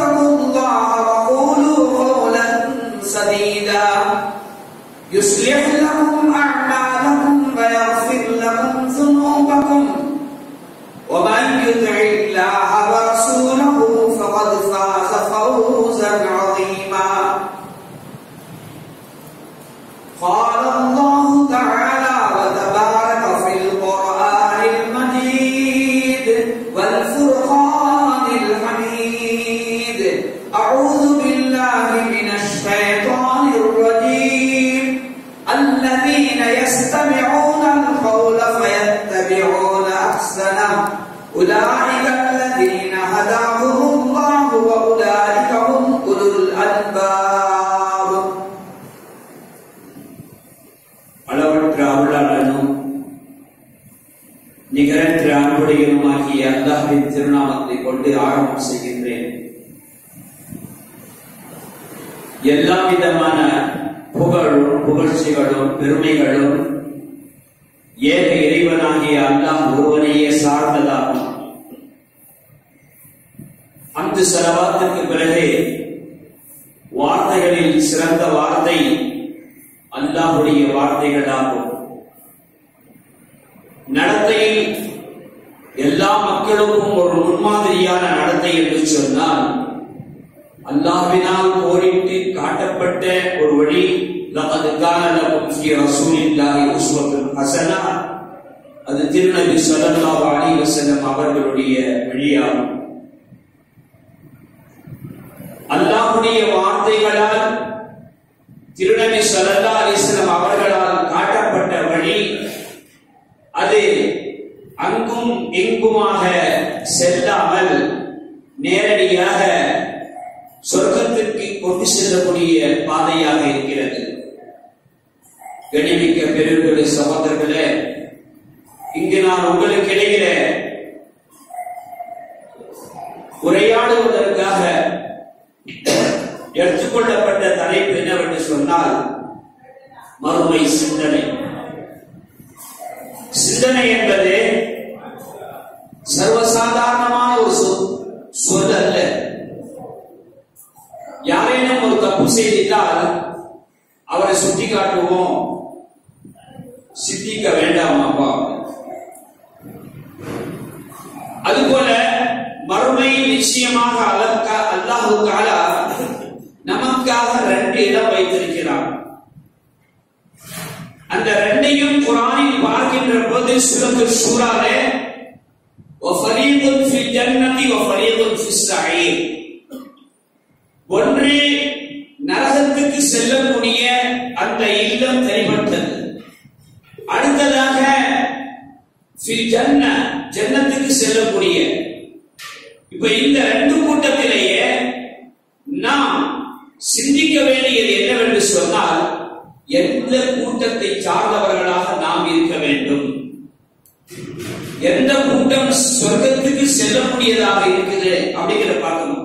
اتقوا الله وقولوا قولا سديدا يصلح لكم أعمالكم ويغفر لكم ذنوبكم ومن يطع الله ورسوله فقد فاز فوزا عظيما قال الله تعالى وتبارك في القرآن المجيد والفرقان الحميد أعوذ بالله من الشيطان الرجيم الذين يستمعون القول فيتبعون أحسنه أولئك الذين هداهم الله وأولئك هم أولو الألباب அளவற்ற அருளாளனும் நிகரற்ற அன்புடையனுமாகிய அல்லாஹ்வின் திருநாமத்தை கொண்டு ஆரம்பம் செய்கின்றேன் எல்லா விதமான புகழும் புகழ்ச்சிகளும் பெருமைகளும் ஏக இறைவனாகிய அல்லாஹ் ஒருவனையே சார்ந்ததாகும் அந்த செலவாத்துக்கு பிறகு வார்த்தைகளில் சிறந்த வார்த்தை அல்லாஹுடைய வார்த்தைகளாகும் நடத்தையில் எல்லா மக்களுக்கும் ஒரு முன்மாதிரியான நடத்தை என்று சொன்னால் அல்லாஹ்வினால் கோரிட்டு காட்டப்பட்ட ஒரு வழி لقد كان لكم في رسول الله أسوة حسنة அது திருநபி ஸல்லல்லாஹு அலைஹி வஸல்லம் அவர்களுடைய வழியாகும் அல்லாஹ்வுடைய வார்த்தைகளால் திருநபி ஸல்லல்லாஹு அலைஹி வஸல்லம் அவர்களால் காட்டப்பட்ட வழி அது அங்கும் இங்குமாக செல்லாமல் நேரடியாக சொர்க்கத்திற்கு கொண்டு செல்லக்கூடிய பாதையாக இருக்கிறது கணிமிக்க பெரியவர்களே சகோதரர்களே இங்கு நான் உங்களுக்கு இடையில உரையாடுவதற்காக எடுத்துக்கொள்ளப்பட்ட தலைப்பு என்னவென்று சொன்னால் மறுமை சிந்தனை சிந்தனை என்பது சர்வசாதாரணமான ஒரு சொல் சொல் அல்ல யாரேனும் ஒரு தப்பு செய்திட்டால் அவரை சுட்டி காட்டுவோம் சித்திக்க வேண்டாமாப்பா அதுபோல மறுமை நிச்சயமாக அலக்கா அல்லாஹு தாலா நமக்காக ரெண்டு இடம் வைத்திருக்கிறார் அந்த ரெண்டையும் குரானில் பார்க்கின்ற போது சுரத்து சூறாலே وَفَرِيقٌ فِي الْجَنَّةِ وَفَرِيقٌ فِي السَّعِيرِ ஒன்று நரகத்துக்கு செல்லக்கூடிய அந்த இல்லம் தனிப்பட்டது அடுத்ததாக ஃபில் ஜன்ன ஜன்னத்துக்கு செல்லக்கூடிய இப்ப இந்த ரெண்டு கூட்டத்திலேயே நாம் சிந்திக்க வேண்டியது என்னவென்று சொன்னால் எந்த கூட்டத்தை சார்ந்தவர்களாக நாம் இருக்க வேண்டும் எந்த கூட்டம் சொர்க்கத்துக்கு செல்லக்கூடியதாக இருக்குது அப்படிங்கிற பார்க்கணும்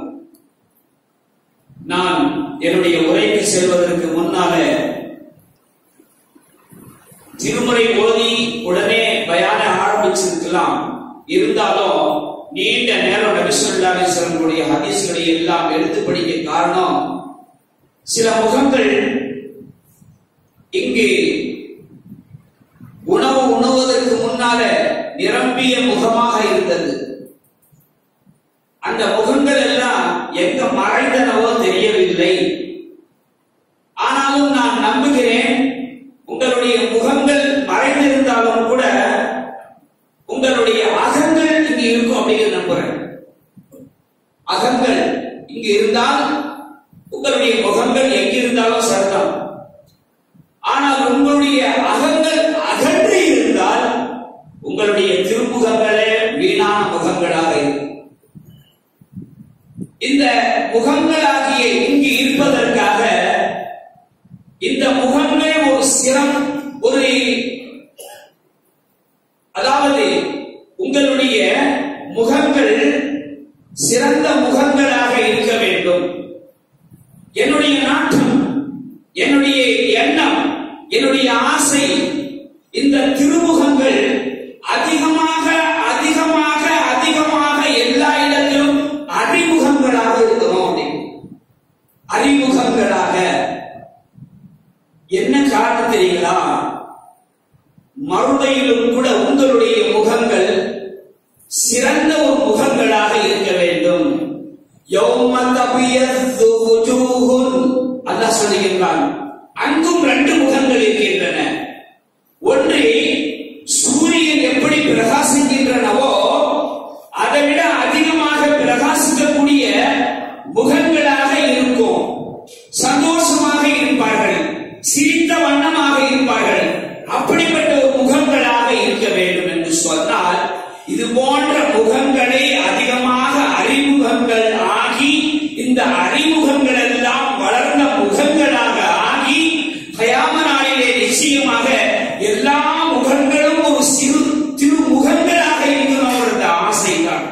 நான் என்னுடைய உரைக்கு செல்வதற்கு முன்னாலே திருமுறை ஓதி உடனே பயான ஆரம்பிச்சிருக்கலாம் இருந்தாலும் நீண்ட நேரம் நபிசுல்லாசனுடைய ஹதீஸ்களை எல்லாம் எடுத்து படிக்க காரணம் சில முகங்கள் இங்கு உணவு உணவுவதற்கு முன்னால நிரம்பிய முகமாக இருந்தது அந்த முகங்கள் எல்லாம் எங்க மறைந்தனவோ தெரியவில்லை ஆனாலும் நான் நம்புகிறேன் உங்களுடைய முகங்கள் மறைந்திருந்தாலும் கூட உங்களுடைய அகங்கள் இங்கு இருக்கும் அப்படிங்கிறது நம்புறேன் அகங்கள் இங்கு இருந்தால் உங்களுடைய முகங்கள் எங்க இருந்தாலும் சரிதான் ஆனால் உங்களுடைய அகங்கள் அகன்று இருந்தால் உங்களுடைய திருமுகங்களே வீணான முகங்களாக இருக்கும் இந்த முகங்களாகிய இங்கு இருப்பதற்காக இந்த முகங்கள் ஒரு சிரம் ஒரு அதாவது உங்களுடைய முகங்கள் சிறந்த முகங்களாக இருக்க வேண்டும் என்னுடைய நாட்டம் என்னுடைய எண்ணம் என்னுடைய ஆசை இந்த திருமுகங்கள் அதிகமாக அதிகமாக அதிகமாக எல்லா இடத்திலும் அறிமுகங்களாக இருக்கணும் அறிமுகங்களாக என்ன காரணம் தெரியுங்களா மறுமையிலும் கூட உங்களுடைய முகங்கள் சிறந்த ஒரு முகங்களாக இருக்க வேண்டும் யௌம தபியத்து வுஜூஹுன் அல்லாஹ் சொல்லுகின்றான் அங்கும் ரெண்டு முகங்கள் இருக்கின்றன ஒன்று சூரியன் எப்படி பிரகாசிக்கின்றனவோ அதை விட அதிகமாக பிரகாசிக்கக்கூடிய முகங்களாக இருக்கும் சந்தோஷமாக இருப்பார்கள் சிரித்த வண்ணமாக இருப்பார்கள் அப்படிப்பட்ட ஒரு முகங்களாக இருக்க வேண்டும் என்று சொன்னால் இது போன்ற முகங்களை அதிகமாக அறிமுகங்கள் ஆகி இந்த அறிமுகங்கள் எல்லாம் வளர்ந்த முகங்களாக ஆகி கயாம நாளிலே நிச்சயமாக எல்லா முகங்களும் ஒரு சிறு திரு முகங்களாக இருக்கணும் என்ற ஆசைதான்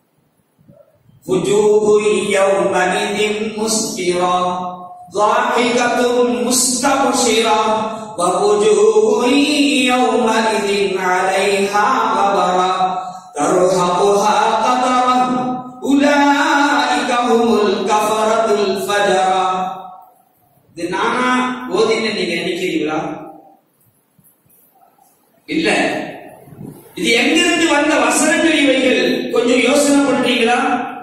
وجوه يومئذ مسفرة ضاحكة مستبشرة ووجوه يومئذ عليها غبرة ترهقها قترة أولئك هم الكفرة الفجرة இது நானா ஓதின்னு நீங்க நினைக்கிறீங்களா இல்ல இது எங்கிருந்து வந்த வசனங்கள் இவைகள் கொஞ்சம் யோசனை பண்றீங்களா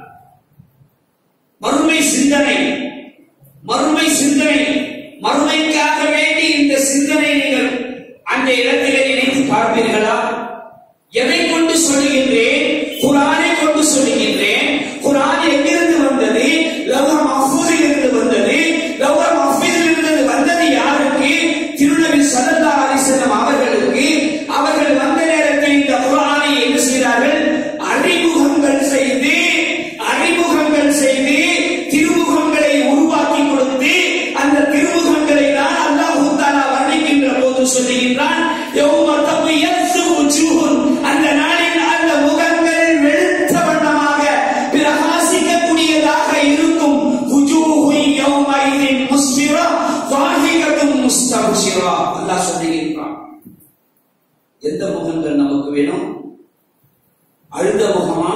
மறுமை சிந்தனை மறுமை சிந்தனை மறுமைக்காக வேண்டி இந்த சிந்தனை நீங்கள் அந்த இடத்திலே நினைத்து பார்ப்பீர்களா எதை கொண்டு சொல்லுகின்றேன் குரானை கொண்டு சொல்லுகின்றேன் குரான் எங்கிருந்து வந்தது லவ்ஹர் மஹ்ஃபூஸில் இருந்து வந்தது லவ்ஹர் மஹ்ஃபூஸில் இருந்து வந்தது யாருக்கு திருநபி ஸல்லல்லாஹு அலைஹி வஸல்லம் அவர்களுக்கு அவர்கள் வந்த நேரத்தில் இந்த குரானை என்ன செய்தார்கள் அறிமுகங்கள் செய்து அறிமுகங்கள் செய்து திருமுகங்களை உருவாக்கி கொடுத்து அந்த திருமுகங்களை தான் அல்லாஹ் தஆலா வர்ணிக்கின்ற போது சொல்லுகின்றான் யௌம தபியத்து வுஜூஹுன் அந்த நாளில் அந்த முகங்கள் வெளுத்த வண்ணமாக பிரகாசிக்கக்கூடியதாக இருக்கும் வுஜூஹு யௌமைதின் முஸ்பிரா வாஹிகத்தும் முஸ்தப்ஷிரா அல்லாஹ் சொல்லுகின்றான் எந்த முகங்கள் நமக்கு வேணும் அழுத முகமா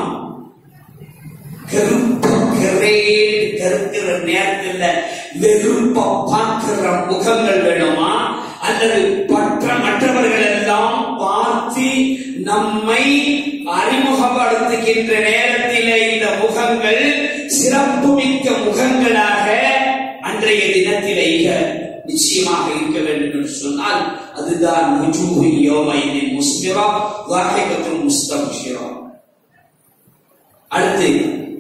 கருப்பு கரேல் கருக்கிற நேரத்தில் வெறுப்ப பார்க்கிற முகங்கள் வேணுமா அல்லது பற்ற மற்றவர்கள் எல்லாம் பார்த்து நம்மை அறிமுகப்படுத்துகின்ற நேரத்திலே இந்த முகங்கள் சிறப்பு மிக்க முகங்களாக அன்றைய தினத்திலே நிச்சயமாக இருக்க வேண்டும் என்று சொன்னால் அதுதான் வுஜூஹு யௌமைதின் முஸ்பிரா வாஹிகத்துன் முஸ்தப்ஷிரா அடுத்து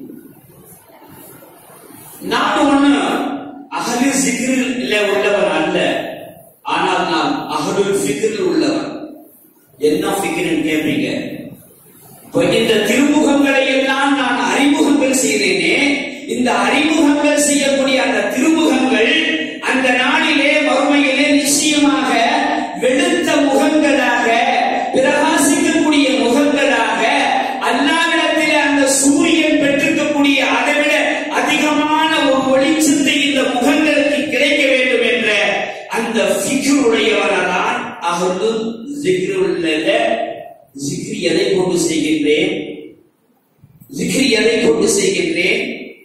நான் ஒண்ணு அகலு சிக்ரில் உள்ளவன் அல்ல ஆனால் நான் அகலுல் ஃபிக்ரில் உள்ளவன் என்ன ஃபிக்ரின்னு கேட்பீங்க இப்ப இந்த திருமுகங்களை எல்லாம் நான் அறிமுகங்கள் செய்தேனே இந்த அறிமுகங்கள் செய்யக்கூடிய அந்த திருமுகங்கள் அந்த நாளிலே வறுமையிலே நிச்சயமாக வெளுத்த முகங்களாக பிரகாசிக்கக்கூடிய முகங்களாக அல்லாவிடத்தில் அந்த சூரியன் பெற்றிருக்கக்கூடிய அதை விட அதிகமான ஒரு வெளிச்சத்தை இந்த முகங்களுக்கு கிடைக்க வேண்டும் என்ற அந்த ஃபிக்ருடையவனான் அகது ஜிக்ருள்ள ஜிக்ரி எதை கொண்டு செய்கின்றேன் ஜிக்ரி எதை கொண்டு செய்கின்றேன்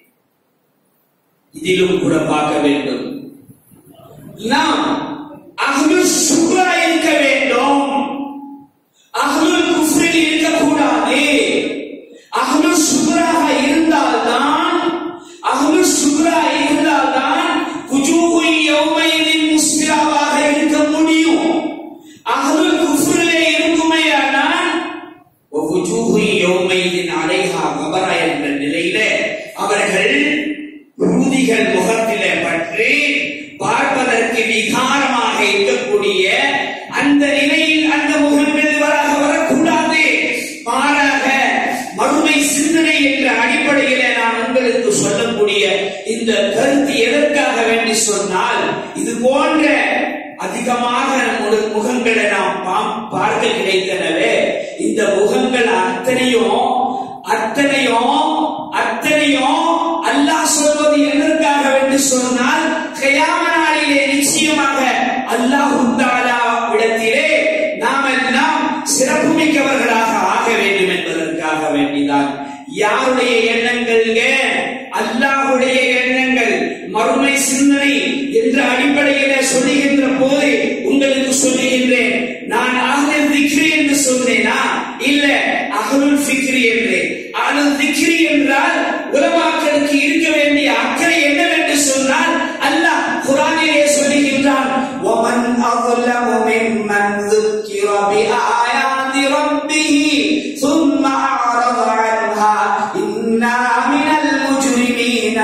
இதிலும் கூட பார்க்க வேண்டும் நாம் அஹ்லுல் சுக்ரா இருக்க வேண்டும் அஹ்லுல் குஃப்ரில் இருக்கக்கூடாது அஹ்லுல் சுக்ராக இருந்தால்தான் அஹ்லுல் சுக்ரா இருந்தால்தான் குஜூஹு யௌமைதின் முஸ்பிராவாக இருக்க முடியும் அஹ்லுல் குஃப்ரிலே இருக்குமேயானால் ووجوه يومئذ عليها غبرة என்ற நிலையிலே அவர்கள் ரூதிகள் முகத்திலே பற்றி பார்ப்பதற்கு விகாரமாக இருக்கக்கூடிய அந்த நிலையில் அந்த முகங்கள் வராக வரக்கூடாது மாறாக மறுமை சிந்தனை என்ற அடிப்படையிலே நான் உங்களுக்கு சொல்லக்கூடிய இந்த கருத்து எதற்காக வேண்டி சொன்னால் இது போன்ற அதிகமாக நம்முடைய முகங்களை நாம் பா- பார்க்க கிடைத்தனவே இந்த முகங்கள் அத்தனையும் அத்தனையும் அத்தனையும் அல்லாஹ் சொல்வது எதற்காக வேண்டி சொன்னால் கயாம நாளிலே நிச்சயமாக அல்லாஹ் தாலா இடத்திலே நாம் எல்லாம் சிறப்பு மிக்கவர்களாக ஆக வேண்டும் என்பதற்காக வேண்டிதான் யாருடைய எண்ணங்கள்ங்க அல்லாஹ்வுடைய எண்ணங்கள் மறுமை சிந்தனை என்ற அடிப்படையில சொல்லுகின்ற போது உங்களுக்கு சொல்லுகின்றேன் நான் அகல் திக்ரி என்று சொன்னேனா இல்ல அகலுல் ஃபிக்ரி என்று அகலுல் திக்ரி என்றால் உலமாக்களுக்கு இருக்க வேண்டிய அக்கறை என்னவென்று சொன்னால் அல்லாஹ் குரானிலே சொல்லுகின்றான் ومن أظلم ممن ذكر بآيات ربه ثم أعرض عنها إنا من المجرمين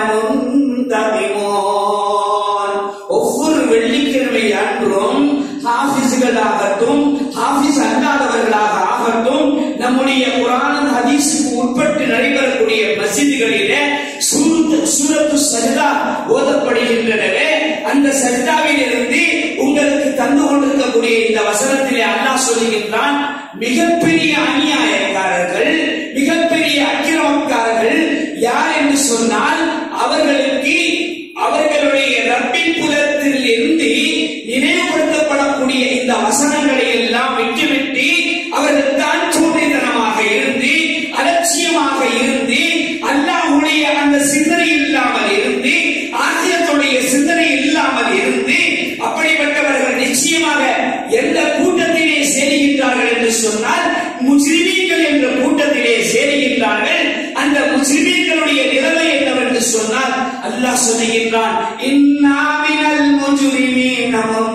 منتقمون ஒவ்வொரு வெள்ளிக்கிழமை அன்றும் ஹாஃபிஸ்களாகட்டும் ஹாஃபிஸ் அல்லாதவர்களாக ஆகட்டும் நம்முடைய குரான் ஹதீஸுக்கு உட்பட்டு நடைபெறக்கூடிய மசிதிகளிலே சூரத்து சூரத்து சஜிதா ஓதப்படுகின்றனவே அந்த சஜிதாவில் இருந்து உங்களுக்கு தந்து கொண்டிருக்கக்கூடிய இந்த வசனத்திலே அல்லாஹ் சொல்லுகின்றான் மிகப்பெரிய அநியாயக்காரர்கள் மிகப்பெரிய அக்கிரமக்காரர்கள் யார் என்று சொன்னால் அவர்களுக்கு அவர்களுடைய ரப்பின் புலத்தில் இருந்து நினைவுபடுத்தப்படக்கூடிய இந்த வசனங்களை எல்லாம் விட்டுவிட்டு அவர்கள் தான் சூழ்நிதனமாக இருந்து அலட்சியமாக இருந்து அல்லாஹ்வுடைய அந்த சிந்தனை இல்லாமல் இருந்து ஆசியத்துடைய சிந்தனை இல்லாமல் இருந்து அப்படிப்பட்டவர்கள் நிச்சயமாக எந்த கூட்டத்திலே சேருகின்றார்கள் என்று சொன்னால் முஸ்லிமீன்கள் என்ற கூட்டத்திலே சேருகின்றார்கள் அந்த முஸ்லிமீன்களுடைய நிலைமை என்னவென்று சொன்னால் அல்லாஹ் சொல்லுகின்றான் இன்னாமினல் முஜ்ரிமீன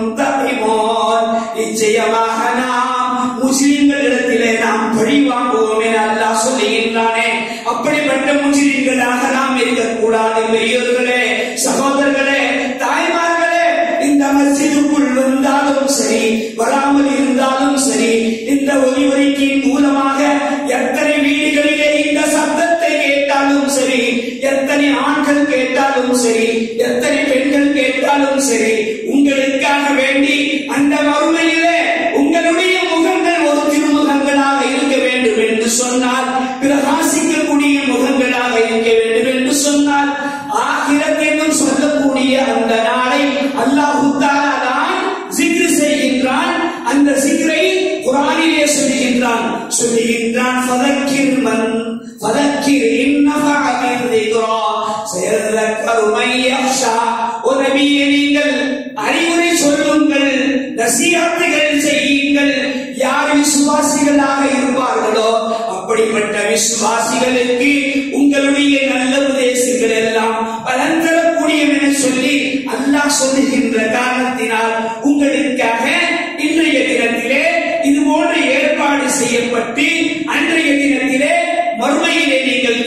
முன்தகிமோன் நிச்சயமாக நாம் முஸ்லிம்களிடத்திலே நாம் பழி வாங்குவோம் என அல்லாஹ் சொல்லுகின்றானே அப்படிப்பட்ட முஸ்லிம்களாக நாம் இருக்கக்கூடாது பெரியோர்களே சகோதரர்களே தாய்மார்களே இந்த மஸ்ஜிதுக்குள் வந்தாலும் சரி வராமல் இருந்தாலும் சரி இந்த ஒலிபரிக்கின் மூலமாக எத்தனை வீடுகளிலே இந்த சத்தத்தை கேட்டாலும் சரி எத்தனை ஆண்கள் கேட்டாலும் சரி எத்தனை பெண்கள் கேட்டாலும் சரி உங்களுக்காக வேண்டி அந்த மறுமையிலே உங்களுடைய முகங்கள் ஒரு திருமுகங்களாக இருக்க வேண்டும் என்று சொன்னால் பிரகாசிக்கக்கூடிய முகங்களாக இருக்க வேண்டும் என்று சொன்னால் ஆகிரத் என்னும் சொல்லக்கூடிய அந்த நாளை அல்லாஹு தஆலா தான் zikr செய்கின்றான் அந்த zikரை குர்ஆனிலே சொல்லுகின்றான் சொல்லுகின்றான் ஃபதக்கிர் மன் ஃபதக்கிர் இன்னஃபஅதி الذِّكْرَى سَيَذَّكَّرُ مَن يَخْشَى ஓ நபியே நீங்கள் அறிவுரை சொல்லுங்கள் நசீஹத்துகள் செய்யுங்கள் யார் விசுவாசிகளாக இருப்பார்களோ அப்படிப்பட்ட விசுவாசிகளுக்கு உங்களுடைய நல்ல உபதேசங்கள் எல்லாம் பலன் தரக்கூடியவ என சொல்லி அல்லாஹ் சொல்லுகின்ற காரணத்தினால் உங்களுக்காக இன்றைய தினத்திலே இது போன்ற ஏற்பாடு செய்யப்பட்டு அன்றைய தினத்திலே மறுமையிலே நீங்கள்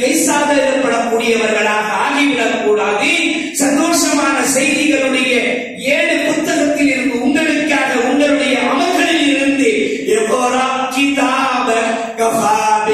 கைசாதப்படக்கூடியவர்களாக ஆகிவிடக் கூடாது சந்தோஷமான செய்திகளுடைய ஏழு புத்தகத்தில் இருந்து உங்களுக்காக உங்களுடைய அமல்களில் இருந்து எவ்வளோ கிதாப கஃபா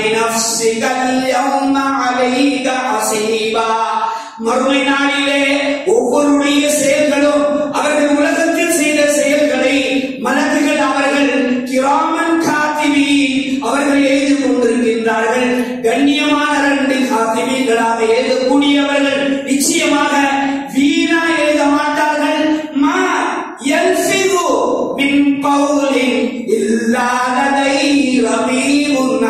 بنفسك اليوم عليك حسيبا மறுமை நாளிலே ஒவ்வொருடைய செயல்களும் அவர்கள் உலகத்தில் செய்த செயல்களை மலக்குகள் அவர்கள் கிராமன் காத்திபி அவர்கள் எழுதி கொண்டிருக்கின்றார்கள் கண்ணியமான ரெண்டு காத்திபிகளாக எழுதக்கூடியவர்கள் நிச்சயமாக வீணா எழுத மாட்டார்கள் மா யல்ஃபிது மின் கௌலின் இல்லா லதைஹி ரகீபுன்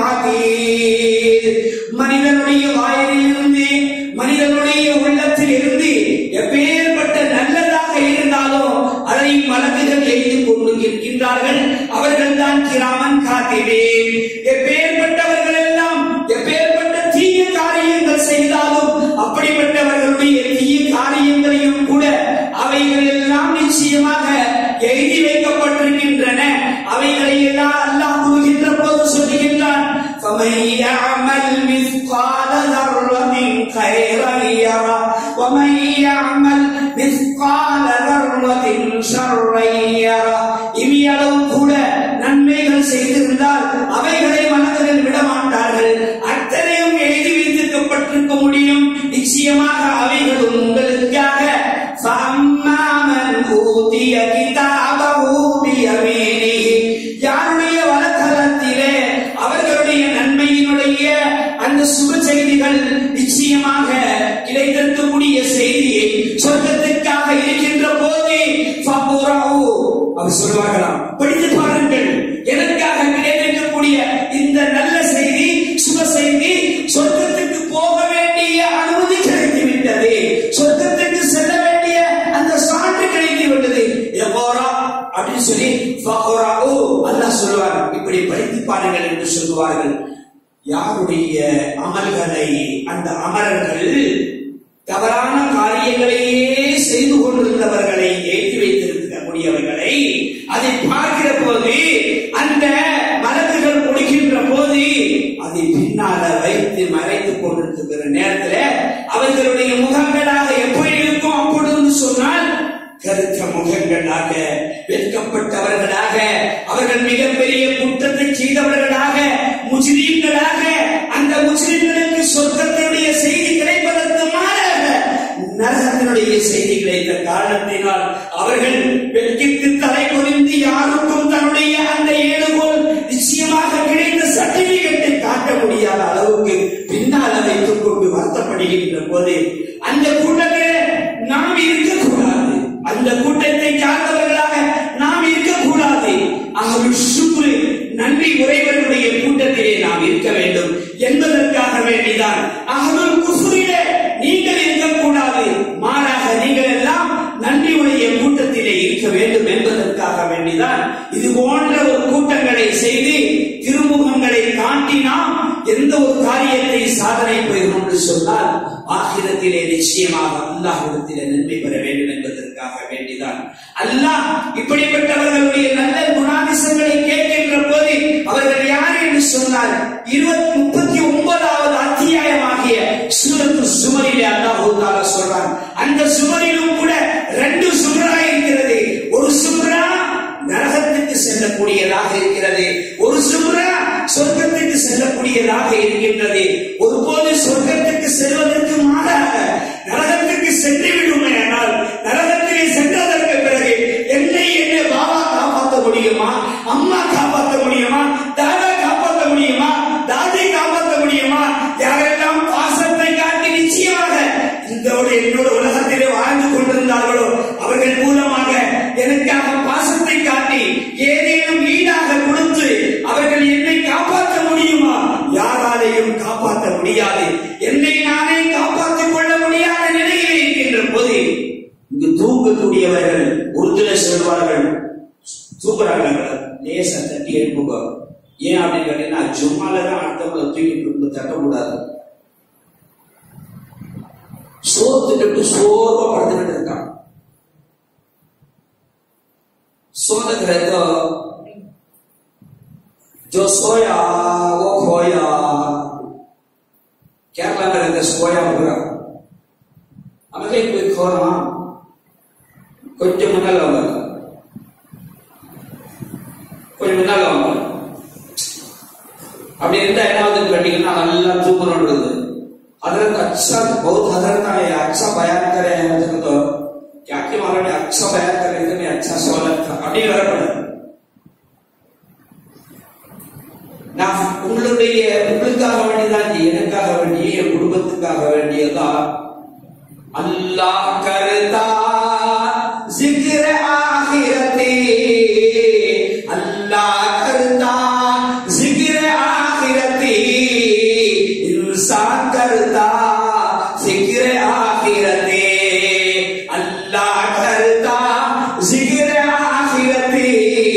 அதீத் மனிதனுடைய வாயிலிருந்து மனிதனுடைய உள்ளத்தில் இருந்து எப்பேற்பட்ட நல்லதாக இருந்தாலும் அதை மலக்குகள் எழுதி கொண்டு இருக்கின்றார்கள் அவர்கள் தான் கிராமன் காத்திவே எப்பேற்பட்டவர்கள் எல்லாம் எப்பேற்பட்ட தீய காரியங்கள் செய்தாலும் அப்படிப்பட்டவர்களுடைய தீய காரியங்களையும் கூட அவைகள் எல்லாம் நிச்சயமாக எழுதி வைக்கப்பட்டிருக்கின்றன அவைகளை எல்லாம் அல்லாஹ் கூறுகின்ற போது சொல்லுகின்றான் فمن يعمل مثقال ذرة خيرا يره ومن يعمل مثقال ذرة شرا يره இவையளவு கூட நன்மைகள் செய்திருந்தால் அவைகளை மனதில் விட மாட்டார்கள் அத்தனையும் எழுதி வைத்திருக்கப்பட்டிருக்க முடியும் நிச்சயமாக அவைகளும் உங்களுக்காக فأما من أوتي كتابه بيمينه யாருடைய வலக்கரத்திலே அவர்களுடைய நன்மையினுடைய அந்த சுப செய்திகள் நிச்சயமாக கிடைத்திருக்கக்கூடிய செய்தியை சொர்க்கத்திற்காக இருக்கின்ற போது ஃபபுரஹு. அவர் சொல்வார்களாம் படித்து பாருங்கள் எனக்காக கிடைத்திருக்கக்கூடிய இந்த நல்ல செய்தி சுப செய்தி சொர்க்கத்துக்கு போக வேண்டிய அனுமதி கிடைத்து விட்டது சொர்க்கத்துக்கு செல்ல வேண்டிய பாருங்கள் என்று சொல்லுவார்கள் யாருடைய அமல்களை அந்த அமரர்கள் தவறான காரியங்களையே செய்து கொண்டிருந்தவர்களை ஏற்றி வைத்திருக்கக்கூடியவர்களை அதை பார்க்கிற போது அந்த மலக்குகள் கொடுக்கின்ற போது அதை பின்னால வைத்து மறைத்துக் கொண்டிருக்கிற நேரத்துல அவர்களுடைய முகங்களாக எப்படி இருக்கும் அப்பொழுது சொன்னால் கருத்த முகங்களாக வெட்கப்பட்டவர்களாக அவர்கள் மிகப்பெரிய குற்றத்தை செய்தவர்களாக முஸ்லிம்களாக அந்த முஸ்லிம்களுக்கு சொர்க்கத்தினுடைய செய்தி கிடைப்பதற்கு மாறாக நரகத்தினுடைய செய்தி கிடைத்த காரணத்தினால் அவர்கள் வெட்கித்து தலை குறிந்து யாருக்கும் தன்னுடைய அந்த ஏழுகோல் நிச்சயமாக கிடைத்த சர்டிபிகேட்டை காட்ட முடியாத அளவுக்கு பின்னால் வைத்துக் கொண்டு வருத்தப்படுகின்ற போது அந்த கூட்டத்தில் நாம் இருக்கக்கூடாது அந்த கூட்டத்தை சார்ந்தவர்களாக நாம் இருக்கக்கூடாது அவர்கள் சுற்று நன்றி உரைவர்களுடைய கூட்டத்திலே நாம் இருக்க வேண்டும் என்பதற்காக வேண்டிதான் அவர்கள் குசுரிலே நீங்கள் இருக்கக்கூடாது மாறாக நீங்கள் எல்லாம் நன்றி உடைய கூட்டத்திலே இருக்க வேண்டும் என்பதற்காக வேண்டிதான் இது போன்ற ஒரு கூட்டங்களை செய்து திருமுகங்களை காட்டி நாம் எந்த ஒரு காரியத்தை சாதனை பெறும் என்று சொன்னால் ஆகிரத்திலே நிச்சயமாக அல்லாஹிடத்திலே நன்மை பெற வேண்டும் என்பதற்காக வேண்டிதான் அல்லாஹ் இப்படிப்பட்டவர்களுடைய நல்ல குணாதிசங்களை கேட்கின்ற போது அவர்கள் யார் என்று சொன்னால் இருபத்தி முப்பத்தி ஒன்பதாவது அத்தியாயமாகிய சூரத்து சுமரிலே அல்லாஹு தாலா சொல்றான் அந்த சுமரிலும் கூட ரெண்டு சுமரா இருக்கிறது ஒரு சுமரா நரகத்துக்கு செல்லக்கூடியதாக இருக்கிறது ஒரு சுமரா சொர்க்கத்துக்கு செல்லக்கூடியதாக இருக்கின்றது ஒருபோது சொர்க்கத்துக்கு செல்வதற்கு மாறாக நரகத்துக்கு சென்று விடுமே ஆனால் நரகத்திலே சென்றதற்கு பிறகு என்னை என்ன பாபா காப்பாற்ற முடியுமா அம்மா காப்பாற்ற முடியுமா தாதா காப்பாற்ற முடியுமா தாதி காப்பாற்ற முடியுமா யாரெல்லாம் பாசத்தை காட்டி நிச்சயமாக இந்த ஒரு என்னோட உலகத்திலே வாழ்ந்து கொண்டிருந்தார்களோ அவர்கள் மூலமாக எனக்காக பாசத்தை காட்டி ஏதேனும் ஈடாக கொடுத்து அவர்கள் என்னை காப்பாற்ற முடியுமா யாராலையும் காப்பாற்ற முடியாது என்னை நானே காப்பாற்றிக் கொள்ள முடியாத நிலையில் இருக்கின்ற போது இங்கு தூங்கக்கூடியவர்கள் உறுதில சொல்வார்கள் தூக்குறாங்க லேசா தட்டி எழுப்புங்க ஏன் அப்படின்னு கேட்டீங்கன்னா ஜும்மால தான் அடுத்தவங்களை தூக்கிட்டு தட்டக்கூடாது சோத்துக்கிட்டு சோர்வா படுத்துக்கிட்டு இருக்கான் सोने रहता जो सोया वो खोया கேரளா இருக்க சோயா பூரா அங்கே போய் கோரம் கொஞ்சம் முன்னால வாங்க கொஞ்சம் முன்னால வாங்க அப்படி இருந்தா என்ன ஆகுதுன்னு கேட்டீங்கன்னா நல்லா தூக்கணுன்றது हजरत अच्छा बहुत हजरत का है अच्छा बयान करे हैं मुझे तो क्या कि महाराज ने अच्छा बयान करे इतने अच्छा सोलत था அப்படி வரப்படும் நான் உங்களுடைய உங்களுக்காக வேண்டியதான் எனக்காக வேண்டிய என் குடும்பத்துக்காக வேண்டியதான் அல்லாஹ் கருதா जिक्र आखिरती अल्लाह करता जिक्र आखिरती इंसान करता जिक्र आखिरती अल्लाह करता जिक्र आखिरती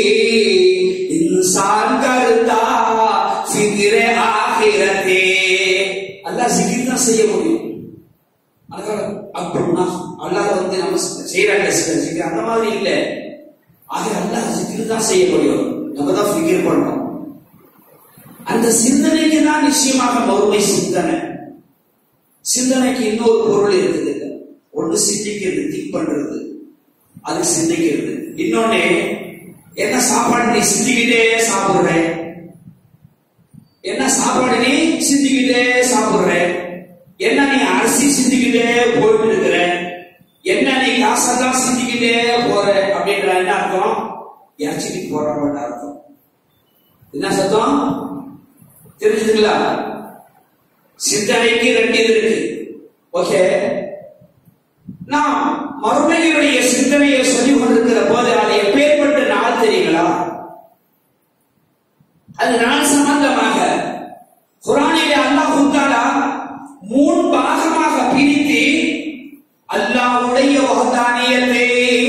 इंसान करता जिक्र आखिरती अल्लाह जिक्र தான் செய்ய முடியும் அதனால அப்படின்னா அல்லாஹ் வந்து நம்ம செய்யறாங்க சிக்கர் அந்த மாதிரி இல்ல ஆக அல்லாஹ் சிக்கர் தான் செய்ய முடியும் நம்ம தான் ஃபிகர் பண்ணணும் அந்த சிந்தனைக்கு தான் நிச்சயமாக மறுமை சிந்தனை சிந்தனைக்கு இன்னொரு பொருள் இருக்குது ஒன்று சிந்திக்கிறது திங்க் பண்றது அது சிந்திக்கிறது இன்னொன்னு என்ன சாப்பாடு நீ சிந்திக்கிட்டே சாப்பிடுறேன் என்ன சாப்பாடு நீ சிந்திக்கிட்டே சாப்பிடுறேன் என்ன நீ அரிசி சிந்திக்கிட்டே போயிட்டு இருக்கிற என்ன நீ காசெல்லாம் சிந்திக்கிட்டே போற அப்படின்ற என்ன அர்த்தம் இறச்சிக்கு போறவன் அர்த்தம் என்ன சத்தம் தெரிஞ்சுதுங்களா சிந்தனைக்கு ரெண்டு இது இருக்கு ஓகே நாம் மறுமையினுடைய சிந்தனையை சொல்லிக் கொண்டிருக்கிற போது அது எப்பேற்பட்ட நாள் தெரியுங்களா அது நாள் சம்பந்தமாக குரானிலே அல்லாஹ் தாலா மூணு பாகமாக பிரித்து அல்லாஹ்வுடைய வஹதானியத்தை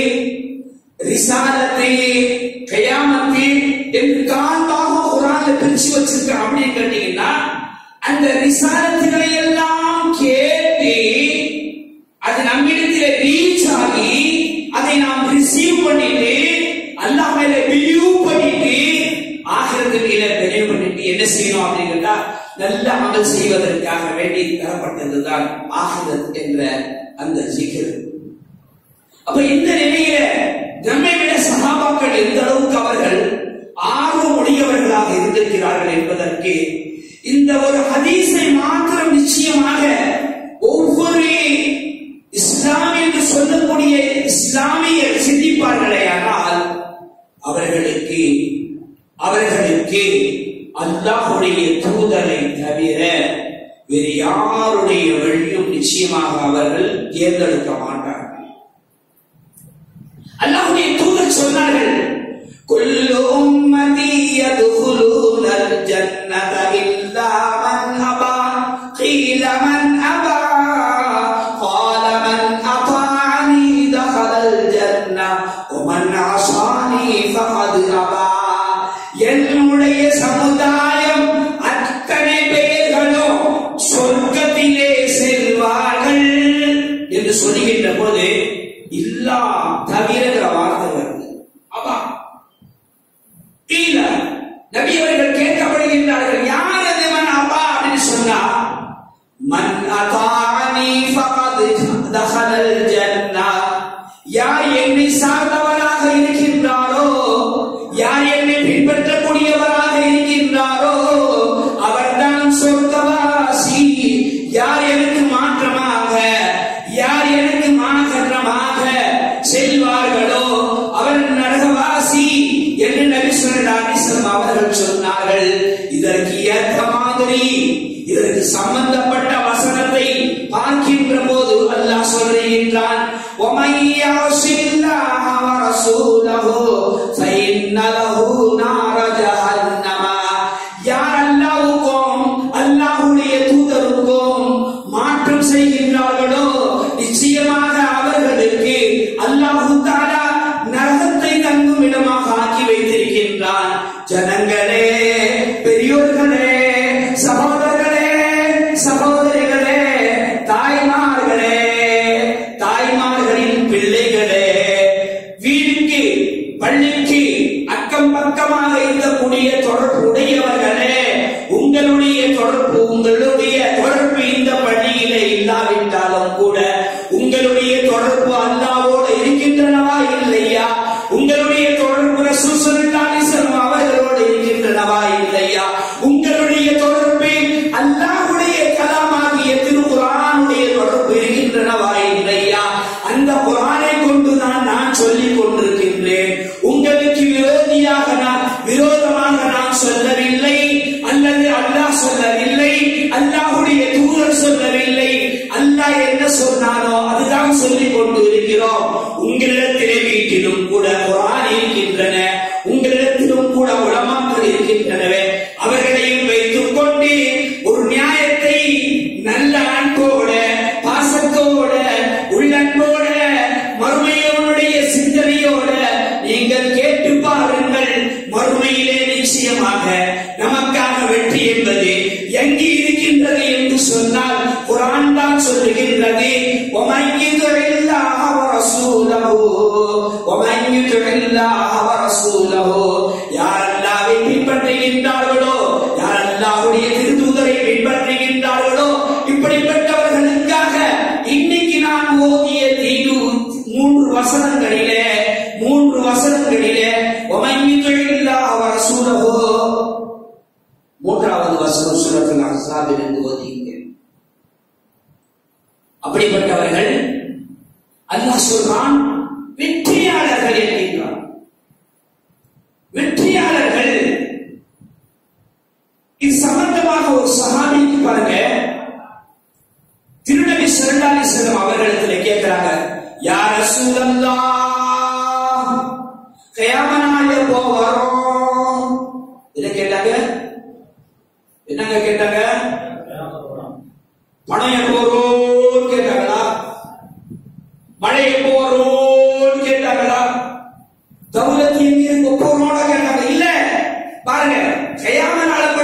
ரிசாலத்தை கயாமத்தை என்று காண்டாக குரான்ல பிரிச்சு குறிச்சு வச்சிருக்கான் அப்படின்னு கேட்டீங்கன்னா அந்த ரிசாலத்துகளை எல்லாம் கேட்டு அது நம்மிடத்தில் ரீச் ஆகி அதை நாம் ரிசீவ் பண்ணிட்டு அல்லாஹ் மேல பிலீவ் பண்ணிட்டு ஆகிறது மேல பிலீவ் பண்ணிட்டு என்ன செய்யணும் அப்படின்னு கேட்டா நல்ல அமல் செய்வதற்காக வேண்டி தரப்பட்டதுதான் ஆகிறது என்ற அந்த ஜிகர் அப்ப இந்த நிலையில நம்மை விட சகாபாக்கள் எந்த அளவுக்கு அவர்கள் ஆர்வம் உடையவர்களாக இருந்திருக்கிறார்கள் என்பதற்கு இந்த ஒரு ஹதீஸை மாத்திரம் நிச்சயமாக ஒவ்வொரு இஸ்லாம் என்று சொல்லக்கூடிய இஸ்லாமியர் சிந்திப்பார்களே ஆனால் அவர்களுக்கு அவர்களுக்கு அல்லாஹுடைய தூதரை தவிர வேறு யாருடைய வழியும் நிச்சயமாக அவர்கள் தேர்ந்தெடுக்க மாட்டார்கள் அல்லாஹ்வுடைய தூதர் சொன்னார்கள் குல்லு உம்மதி யதுகுலூன الجنة إلا من أبى قيل من أبى قال من أطاعني دخل الجنة ومن عصاني فقد أبى என்னுடைய சமுதாயம் அத்தனை பேர்களும் சொர்க்கத்திலே செல்வார்கள் என்று சொல்லுகின்ற போது இல்லா தவிரங்கிற வார்த்தை வருது அப்பா இல்ல நபி அவர்கள் கேட்கப்படுகின்றார்கள் யார் அது மன் அப்பா அப்படின்னு சொன்னா மன் அதானி ஃபகத் தஹலல் ஜன்னா யார் என்னை சார்ந்தவராக இருக்கின்றாரோ யார் என்னை பின்பற்றக்கூடியவராக இருக்கின்றாரோ அவர்தான் சொர்க்கவாசி யார் எனக்கு மாற்றமாக யார் எனக்கு மாற்றமாக செல்வார்களோ அவர் நரகவாசி என்று நபி சொல்லி அவர்கள் சொன்னார்கள் இதற்கு ஏற்ற மாதிரி இதற்கு சம்பந்தப்பட்ட வசனத்தை பார்க்கின்ற போது அல்லாஹ் சொல்லுகின்றான் وَمَن يَعْصِ اللَّهَ وَرَسُولَهُ فَإِنَّ لَهُ نَارَ جَهَنَّمَ யார் அல்லாஹ்வுக்கும் அல்லாஹ்வுடைய தூதருக்கும் மாற்றம் செய்கின்றார்களோ நிச்சயமாக அவர்களுக்கு அல்லாஹு தாலா நரகத்தை தங்கும் இடமாக ஆக்கி வைத்திருக்கின்றான் ஜனங்களே பெரியோர்களே சகோதரர்களே சகோதரிகளே தாய்மார்களே தாய்மார்களின் பிள்ளைகளே வீடுக்கு பள்ளிக்கு அக்கம் பக்கமாக இருக்கக்கூடிய தொடர்பு உடையவர்களே உங்களுடைய தொடர்பு உங்களுடைய தொடர்பு இந்த பள்ளியிலே இல்லாவிட்டாலும் கூட உங்களுடைய தொடர்பு அல்லாவோடு இருக்கின்றனவா இல்லையா உங்களுடைய தொடர்பு ரசூசல்லாலிசம் அவர்களோடு இருக்கின்றனவா இல்லையா உங்களுடைய தொடர்பு அல்லாஹ்வுடைய கலாமாகிய திருக்குரானுடைய தொடர்பு இருக்கின்றனவா இல்லையா அந்த குரானை கொண்டு தான் நான் சொல்லிக் கொண்டிருக்கின்றேன் உங்களுக்கு விரோதியாக நான் விரோதமாக நான் சொல்லவில்லை அல்லது அல்லாஹ் சொல்லவில்லை அல்லாஹ்வுடைய தூதர் சொல்லவில்லை அல்லாஹ் என்ன சொன்னானோ அதுதான் சொல்லிக் கொண்டு இருக்கிறோம் உங்களிடத்திலே வீட்டிலும் கூட குரான் இருக்கின்றன உங்களிடத்திலும் கூட உலமாக்கள் இருக்கின்றனவே அவர்களையும் வைத்துக் கொண்டு ஒரு நியாயத்தை நல்ல அன்போட பாசத்தோட உள்ளன்போட மறுமையவனுடைய சிந்தனையோட நீங்கள் கேட்டு பாருங்கள் மறுமையிலே நிச்சயமாக நமக்காக வெற்றி என்பது எங்கே இருக்கின்றது என்று சொன்னால் குரான் தான் சொல்லுகின்றது وَمَن يُطِعِ اللَّهَ وَرَسُولَهُ وَمَن يُطِعِ اللَّهَ وَرَسُولَهُ யார் அல்லாஹ்வை பின்பற்றுகின்றார்களோ யார் அல்லாஹ்வுடைய திருத்தூதரை பின்பற்றுகின்றார்களோ இப்படிப்பட்டவர்களுக்காக இன்னைக்கு நான் ஓதிய தீடு மூன்று வசனங்களிலே மூன்று வசனங்களிலே وَمَن يُطِعِ اللَّهَ وَرَسُولَهُ மூன்றாவது வசனம் சூரத்துல் அஹ்ஸாபில் இருந்து ஓதிங்க அப்படிப்பட்டவர்கள் அல்லாஹ் சொல்றான் வெற்றியாளர்கள் என்கின்றான் வெற்றியாளர்கள் இது சம்பந்தமாக ஒரு சஹாபிக்கு பாருங்க திருநபி சரண்டாலி செல்லம் அவர்களிடத்துல கேட்கிறாங்க யார் ரசூலல்லா கயாமனால எப்போ வரும் இதை கேட்டாங்க என்னங்க கேட்டாங்க பணம் எப்போ வரும்னு கேட்டாங்களா மழை எப்போ வரும்னு கேட்டாங்களா தௌலத் எங்க எப்போ வரும்னு கேட்டாங்க இல்ல பாருங்க கயாம நாளை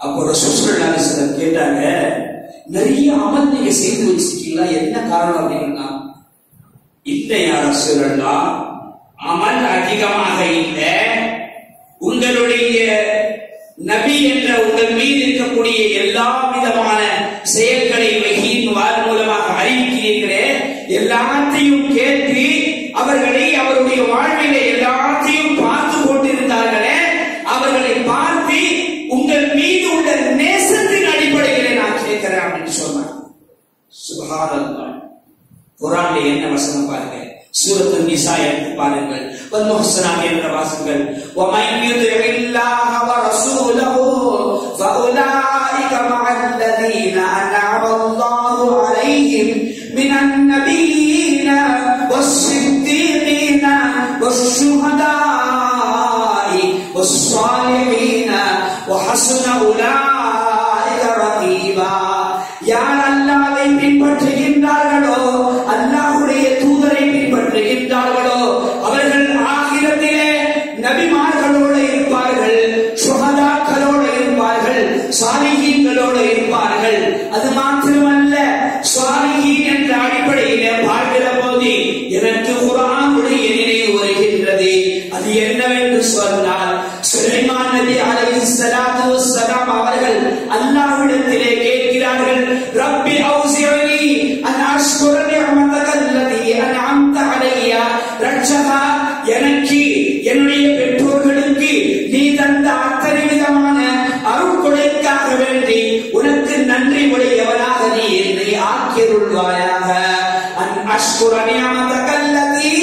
அப்போ ரசூலுல்லாஹி சிலர் கேட்டாங்க நிறைய அமல் நீங்க செய்து வச்சிருக்கீங்களா என்ன காரணம் அப்படின்னா இல்லை யார் ரசூலல்லா அமல் அதிகமாக இல்லை உங்களுடைய நபி என்ற உங்கள் மீது இருக்கக்கூடிய எல்லா விதமான செயல்களை வகையின் வார் மூலமாக அறிவிக்கிறீர்களே எல்லாத்தையும் கேட்டு அவர்களை அவருடைய வாழ்விலே எல்லாத்தையும் பார்த்து கொண்டிருந்தார்களே அவர்களை பார்த்து உங்கள் மீது உள்ள நேசத்தின் அடிப்படையிலே நான் கேட்கிறேன் அப்படின்னு சொன்னார் சுபஹானல்லாஹ் குரான்ல என்ன வசனம் பாருங்க சூரத்து நிசா எடுத்து பாருங்கள் வன்முஹ்சனாக என்ற வாசங்கள் وَمَن يُطِعِ اللَّهَ وَرَسُولَهُ فَأُولَٰئِكَ مَعَ الَّذِينَ أَنْعَمَ اللَّهُ عَلَيْهِمْ مِنَ النَّبِيِّينَ وَالصِّدِّيقِينَ وَالشُّهَدَاءِ وَالصَّالِحِينَ وَحَسُنَ أُولَٰئِكَ رَقِيبًا யார் அல்லாவை பின்பற்றுகின்றார்களோ அல்லாஹுடைய தூதரை பின்பற்றுகின்றார்களோ அவர்கள் ஆகிரத்திலே நபிமார்களோடு இருப்பார்கள் சுகதாக்களோடு இருப்பார்கள் சாலிகீன்களோடு இருப்பார்கள் அது மாத்திரமல்ல சாலிகீன் என்ற அடிப்படையிலே வாழ்கிற போது எனக்கு குரானுடைய நினைவு வருகின்றது அது என்னவென்று சொன்னால் சுலைமான் நபி அலைஹி ஸலாத்து வஸ்ஸலாம் அவர்கள் அல்லாஹ்விடத்திலே கேட்கிறார்கள் ரப்பி அவுசிஅனி அன் அஷ்குர நிஅமதக அல்லதி அன்அம்த அலைய ரட்சகா எனக்கு என்னுடைய பெற்றோர்களுக்கு நீ தந்த அத்தனை விதமான அருட்கொடைக்காக வேண்டி உனக்கு நன்றி உடையவனாக நீ என்னை ஆக்கியருள்வாயாக அன் அஷ்குர நிஅமதக அல்லதி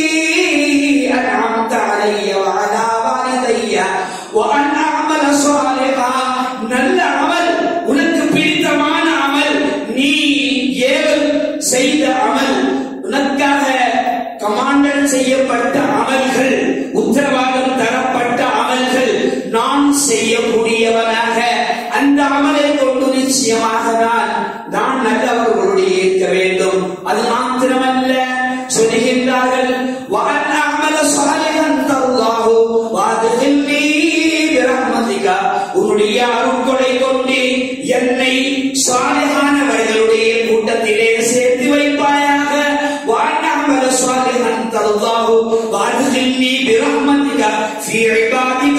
أنعمت علي وعلى والدي وأن أعمل صالحا நல்ல அமல் உனக்கு பிடித்தமான அமல் நீ ஏவல் செய்த அமல் உனக்காக கமாண்டல் செய்யப்பட்ட அமல்கள் உத்தரவாதம் தரப்பட்ட அமல்கள் நான் செய்யக்கூடியவனாக அந்த அமலை கொண்டு நிச்சயமாக நான் நான் நல்லவர்களுடைய இருக்க வேண்டும் அது மாத்திரமல்ல சொல்லுகின்றார்கள் وأن أعمل صالحا ترضاه وأدخلني برحمتك உன்னுடைய அருட்கொடை கொண்டு என்னை சாலிகானவர்களுடைய கூட்டத்திலே சேர்த்து வைப்பாயாக وأن أعمل صالحا ترضاه وأدخلني برحمتك في عبادك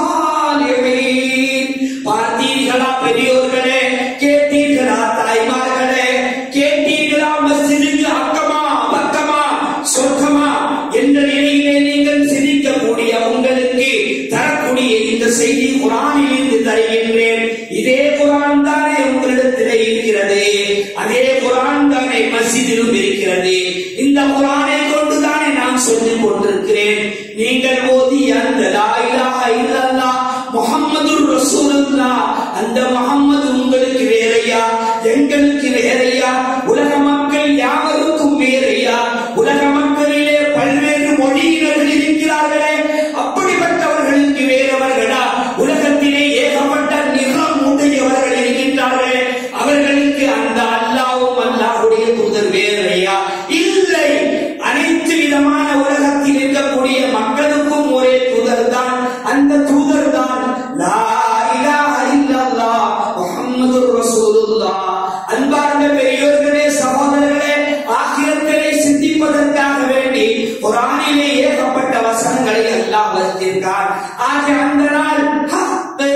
الصالحين பார்த்தீர்களா பெரியோர்களே கேட்டீர்களா தாய்மார்களே கேட்டீர்களா மஸ்ஜிதுக்கு அக்கமா பக்கமா சொர்க்கமா என்ற நிலையிலே நீங்கள் சிந்திக்கக்கூடிய உங்களுக்கு தரக்கூடிய இந்த செய்தி குரானில் இருந்து தருகின்றேன் இதே குரான் தானே உங்களிடத்திலே இருக்கிறது அதே குரான் தானே மஸ்ஜிதிலும் இருக்கிறது இந்த குரானை கொண்டுதானே நான் சொல்லிக் கொண்டிருக்கிறேன் நீங்கள் ஓதி அந்த லா இலாஹ இல்லல்லாஹ் முஹம்மதுர் ரசூலுல்லாஹ் அந்த முஹம்மது உங்களுக்கு வேறையா எங்களுக்கு வேறையா உலக மக்கள் யாவருக்கும் வேறையா உலக மக்களிலே பல்வேறு மொழியினர்கள் இருக்கிறார்களே அப்படிப்பட்டவர்களுக்கு வேறவர்களா உலகத்திலே ஏகப்பட்ட நிறம் உடையவர்கள் இருக்கின்றார்களே அவர்களுக்கு அந்த அல்லாவும் அல்லாஹுடைய தூதர் வேறையா இல்லை அனைத்து விதமான உலகத்தில் இருக்கக்கூடிய மக்களுக்கும் ஒரே தூதர் தான் அந்த தூதர் தான் லா இலாஹ இல்லல்லாஹ் முஹம்மதுர் ரசூலுல்லாஹ் அன்பார்ந்த பெரியோர்களே சகோதரர்களே ஆகிரத்திலே சிந்திப்பதற்காக வேண்டி குரானிலே ஏகப்பட்ட வசனங்களை அல்லாஹ் வைத்திருக்கார் ஆகிய அந்த நாள் ஹக்கு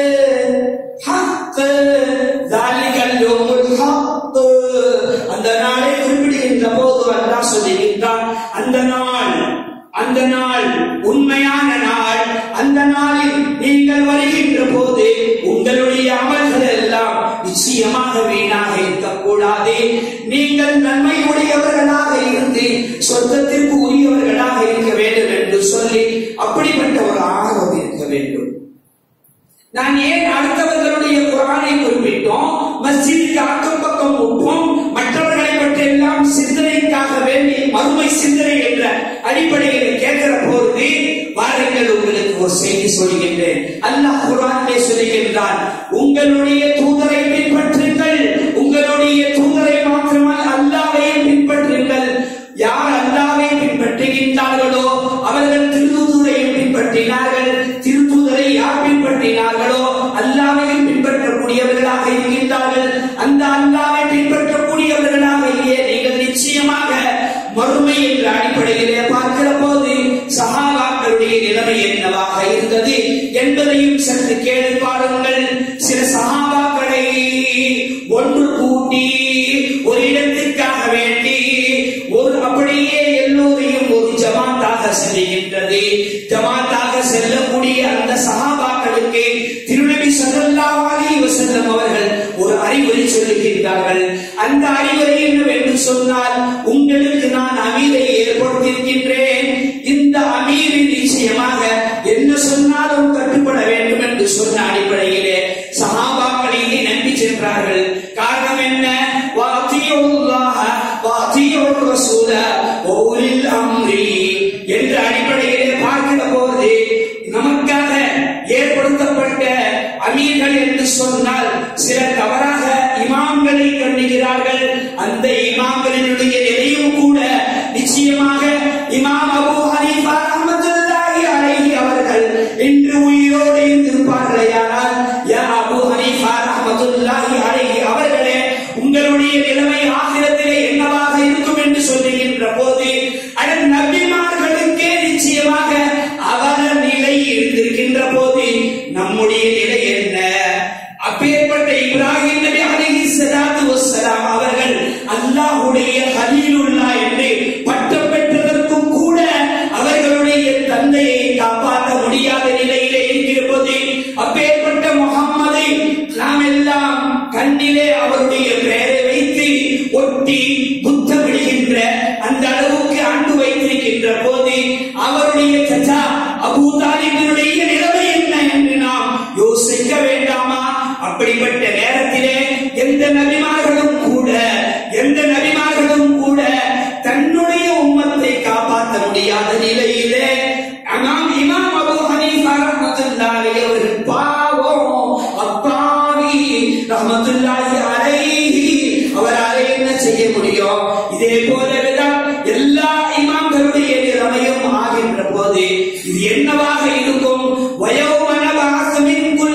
ஹக்கு தாலிகல் யோமுல் ஹக்கு அந்த நாளை குறிப்பிடுகின்ற போது அல்லாஹ் சொல்லுகின்றான் அந்த நாள் அந்த நாள் உண்மையான நாள் அந்த நாளில் நீங்கள் வருகின்ற போது உங்களுடைய அமல்கள் எல்லாம் நிச்சயமாக வீணாக இருக்கக்கூடாது நீங்கள் நன்மை உடையவர்களாக இருந்து சொர்க்கத்திற்கு உரியவர்களாக இருக்க வேண்டும் என்று சொல்லி அப்படிப்பட்ட ஒரு ஆர்வம் இருக்க வேண்டும் நான் ஏன் அடுத்தவர்களுடைய குரானை குறிப்பிட்டோம் மஸ்ஜிதுக்கு அக்கம் பக்கம் விட்டோம் மற்றவர்களை பற்றி எல்லாம் சிந்தனைக்காக வேண்டி மறுமை சிந்தனை என்ற அடிப்படையில் கேட்கிற போது வாருங்கள் உங்களுக்கு ஒரு செய்தி சொல்கின்றேன் அல்லாஹ் குரானிலே சொல்லுகின்றான் உங்களுடைய தூதரை பின்பற்றுங்கள் உங்களுடைய தூதரை மாத்திரமல் அல்லாவையும் பின்பற்றுங்கள் யார் அல்லாவை பின்பற்றுகின்றார்களோ அவர்கள் திருத்தூதரையும் பின்பற்றினார்கள் திருத்தூதரை யார் பின்பற்றினார்களோ அல்லாவையும் பின்பற்றக்கூடிய பின்பற்றக்கூடியவர்களாக இருக்கின்றார்கள் அந்த அல்லாவை பின்பற்றக்கூடியவர்களாக இல்லையே நீங்கள் நிச்சயமாக மறுமை என்ற அடிப்படையிலே பார்க்கிற போது சஹாபாக்களுடைய நிலைமை என்னவாக இருந்தது என்பதையும் சற்று கேள்வி பாருங்கள் சில சஹாபாக்களை ஒன்று கூட்டி ஒரு இடத்திற்காக வேண்டி ஒரு அப்படியே எல்லோரையும் ஒரு ஜமாத்தாக செல்கின்றது ஜமாத்தாக செல்லக்கூடிய அந்த சஹாபாக்களுக்கு திருநபி ஸல்லல்லாஹு அலைஹி வஸல்லம் அவர்கள் ஒரு அறிவுரை சொல்லுகின்றார்கள் அந்த அறிவுரை என்னவென்று சொன்னால் உங்களுக்கு நான் அமீரை ஏற்படுத்தியிருக்கின்றேன் இந்த அமீரை நிச்சயமாக என்ன சொன்னாலும் கட்டுப்பட வேண்டும் என்று சொன்ன அடிப்படையிலே சஹாபாக்களை நம்பி சென்றார்கள் காரணம் என்ன வாத்தியுல்லாஹ வாத்தியுர் ரசூல ஓலில் அம்ரி என்ற அடிப்படையிலே பார்க்கிற போது நமக்காக ஏற்படுத்தப்பட்ட அமீர்கள் என்று சொன்னால் சில தவறாக இமாம்களை கண்ணுகிறார்கள் அந்த இமாம்களினுடைய நிலையும் கூட நிச்சயமாக இமாம் அபூ ஹனீஃபா ரஹ்மத்துல்லாஹி அலைஹி அவர்கள் இன்று உயிரோடு இருந்திருப்பார்களேயானால் யா அபூ ஹனீஃபா ரஹ்மத்துல்லாஹி அலைஹி அவர்களே உங்களுடைய நிலைமை ஆகிரத்திலே என்னவாக இருக்கும் என்று சொல்லுகின்ற போது அதன் நபிமார்களுக்கே நிச்சயமாக அவர் நிலை இருந்திருக்கின்ற போது நம்முடைய நிலை என்ன அப்பேற்பட்ட இப்ராஹிம் நபி அலைஹி ஸலாத்து வஸ்ஸலாம் அவர்கள் அல்லாஹ்வுடைய ஹலீலுல்லா என்று பட்டம் பெற்றதற்கும் கூட அவர்களுடைய தந்தையை காப்பாற்ற முடியாத நிலையிலே இருக்கிற போது அப்பேற்பட்ட முகம்மதை நாம் எல்லாம் கண்ணிலே அவருடைய பெயரை வைத்து ஒட்டி புத்தமிடுகின்ற அந்த அளவுக்கு ஆண்டு வைத்திருக்கின்ற போது அவருடைய சச்சா அபூதாலிபினுடைய நிலைமை என்ன என்று நாம் யோசிக்க வேண்டாமா அப்படிப்பட்ட நேரத்திலே எந்த நபிமார்களும் கூட எந்த நபிமார்களும் கூட தன்னுடைய உம்மத்தை காப்பாற்ற முடியாத நிலையிலே அமாம் இமாம் அபூ ஹனீஃபா ரஹ்மத்துல்லாஹி அவர்கள் பாவம் அப்பாவி ரஹ்மத்துல்லாஹி அலைஹி அவராலே என்ன செய்ய முடியும் இதே போலவேதான் எல்லா இமாம்களுடைய நிலைமையும் ஆகின்ற போது இது என்னவாக இருக்கும் வயோமன வாசமின் குல்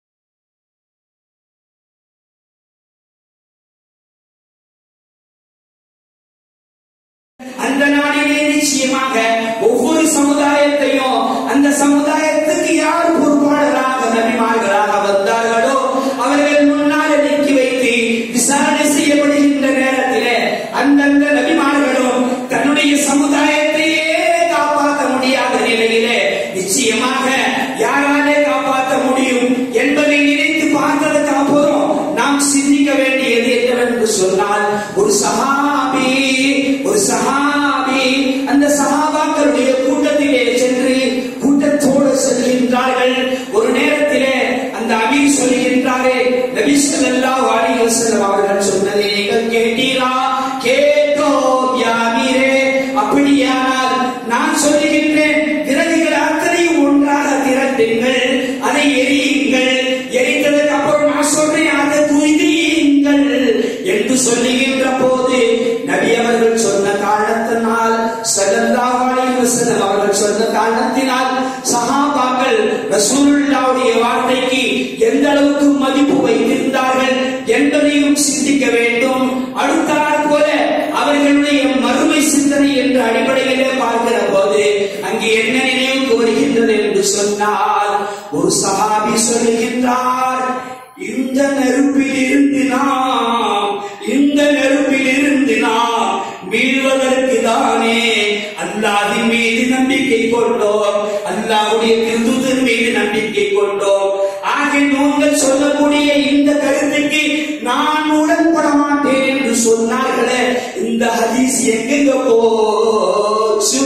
அந்த நாளிலே நிச்சயமாக ஒவ்வொரு சமுதாயத்தையும் அந்த சமுதாயத்துக்கு யார் பொறுப்பாளராக நபிமார்களாக வந்தார்களோ அவர்கள் முன்னால் நிற்கி வைத்து விசாரணை செய்யப்படுகின்ற நேரத்திலே அந்தந்த நபிமார்களும் தன்னுடைய சமுதாயத்தையே காப்பாற்ற முடியாத நிலையிலே நிச்சயமாக யாராலே காப்பாற்ற முடியும் என்பதை நினைத்து பார்த்ததுக்கு அப்புறம் நாம் சிந்திக்க வேண்டியது என்னவென்று சொன்னால் ஒரு சஹாபி ஒரு சஹாபி அந்த சஹாபாக்களுடைய கூட்டத்திலே சென்று கூட்டத்தோடு செல்கின்றார்கள் ஒரு நேரத்திலே அந்த அமீர் சொல்லுகின்றாரே நபி ஸல்லல்லாஹு அலைஹி வஸல்லம் அவர்கள் சொன்னதை நீங்கள் கேட்டீரா கேட்டோம் யா அமீரே அப்படியானால் நான் சொல்லுகின்றேன் விறகுகள் அத்தனையும் ஒன்றாக திரட்டுங்கள் அதை எரியுங்கள் எரித்ததுக்கு அப்புறம் நான் சொல்றேன் அதை துய்தியுங்கள் என்று சொல்லுகின்ற போது நபி அவர்கள் சொன்ன காரணத்தினால் ஸல்லல்லாஹு அலைஹி வஸல்லம் அவர்கள் சொன்ன காரணத்தினால் சஹாபாக்கள் ரசூலுல்லாஹ்வுடைய வார்த்தைக்கு எந்த அளவுக்கு மதிப்பு வைத்திருந்தார்கள் என்பதையும் சிந்திக்க வேண்டும் அடுத்த நாள் போல அவர்களுடைய மறுமை சிந்தனை என்ற அடிப்படையிலே பார்க்கிற போது அங்கே என்ன நினைவுக்கு வருகின்றது என்று சொன்னால் ஒரு சஹாபி சொல்லுகின்றார் இந்த நெருப்பில் இருந்து நாம் இந்த நெருப்பில் இருந்து நாம் வீழ்வதற்கு தானே அல்லாஹின் மீது நம்பிக்கை கொண்டோம் அல்லாஹ்வுடைய திருதுதர் மீது நம்பிக்கை கொண்டோம் ஆக நீங்கள் சொல்லக்கூடிய இந்த கருத்துக்கு நான் உடன்பட மாட்டேன் என்று சொன்னார்களே இந்த ஹதீஸ் எங்கெங்க போச்சு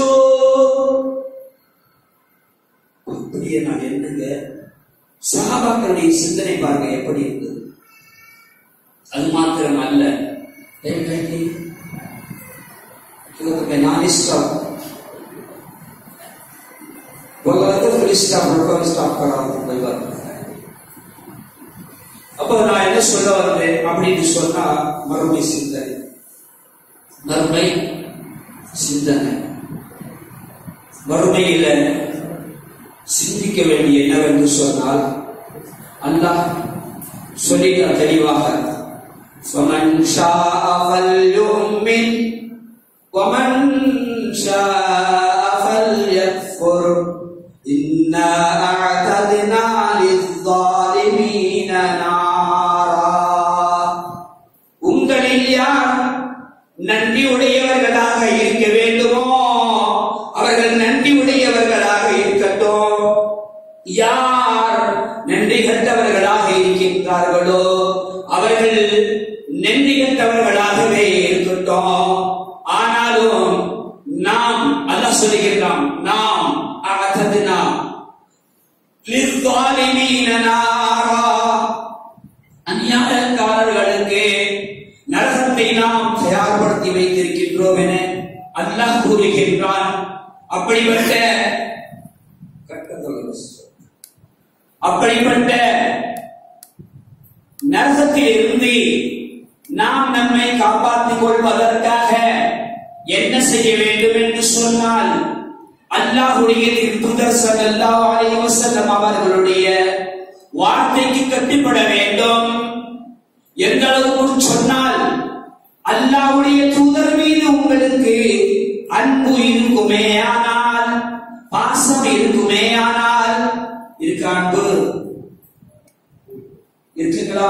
அப்படியே நான் என்னங்க சஹாபாக்களுடைய சிந்தனை பாருங்க எப்படி இருந்தது அது மாத்திரம் அல்ல நான் ஸ்டாப் बोला तो फिर स्टाफ रुको स्टाफ करा कोई बात नहीं அப்ப நான் என்ன சொல்ல வந்தேன் அப்படின்னு சொன்னா மறுமை சிந்தனை மறுமை சிந்தனை மறுமையில சிந்திக்க வேண்டிய என்னவென்று சொன்னால் அல்லாஹ் சொல்லிட்டார் தெளிவாக فمن شاء فليؤمن ومن شاء فليكفر إنا أعتدنا للظالمين نارا உங்களில் யார் நன்றி உடையவர்களாக இருக்க வேண்டுமோ அவர்கள் நன்றி உடையவர்களாக இருக்கட்டும் யார் நன்றி கட்டவர்களாக இருக்கின்றார்களோ அவர்கள் நன்றி கட்டவர்களாகவே இருக்கட்டும் ஆனாலும் நாம் அல்லாஹ் சொல்லுகின்றான் நாம் அகதனா லிஸ்ஸாலிமீன நாரா அநியாயக்காரர்களுக்கு நரகத்தை நாம் தயார்படுத்தி வைத்திருக்கின்றோம் என அல்லாஹ் கூறுகின்றான் அப்படிப்பட்ட அப்படிப்பட்ட நரகத்தில் இருந்து நாம் நம்மை காப்பாற்றிக் கொள்வதற்காக என்ன செய்ய வேண்டும் என்று சொன்னால் அல்லாஹுடைய திருத்துதர் ஸல்லல்லாஹு அலைஹி வஸல்லம் அவர்களுடைய வார்த்தைக்கு கட்டுப்பட வேண்டும் எந்த அளவுக்கு சொன்னால் அல்லாஹ்வுடைய தூதர் மீது உங்களுக்கு அன்பு இருக்குமே ஆனால் பாசம் இருக்குமே ஆனால் இருக்கா அன்பு இருக்குங்களா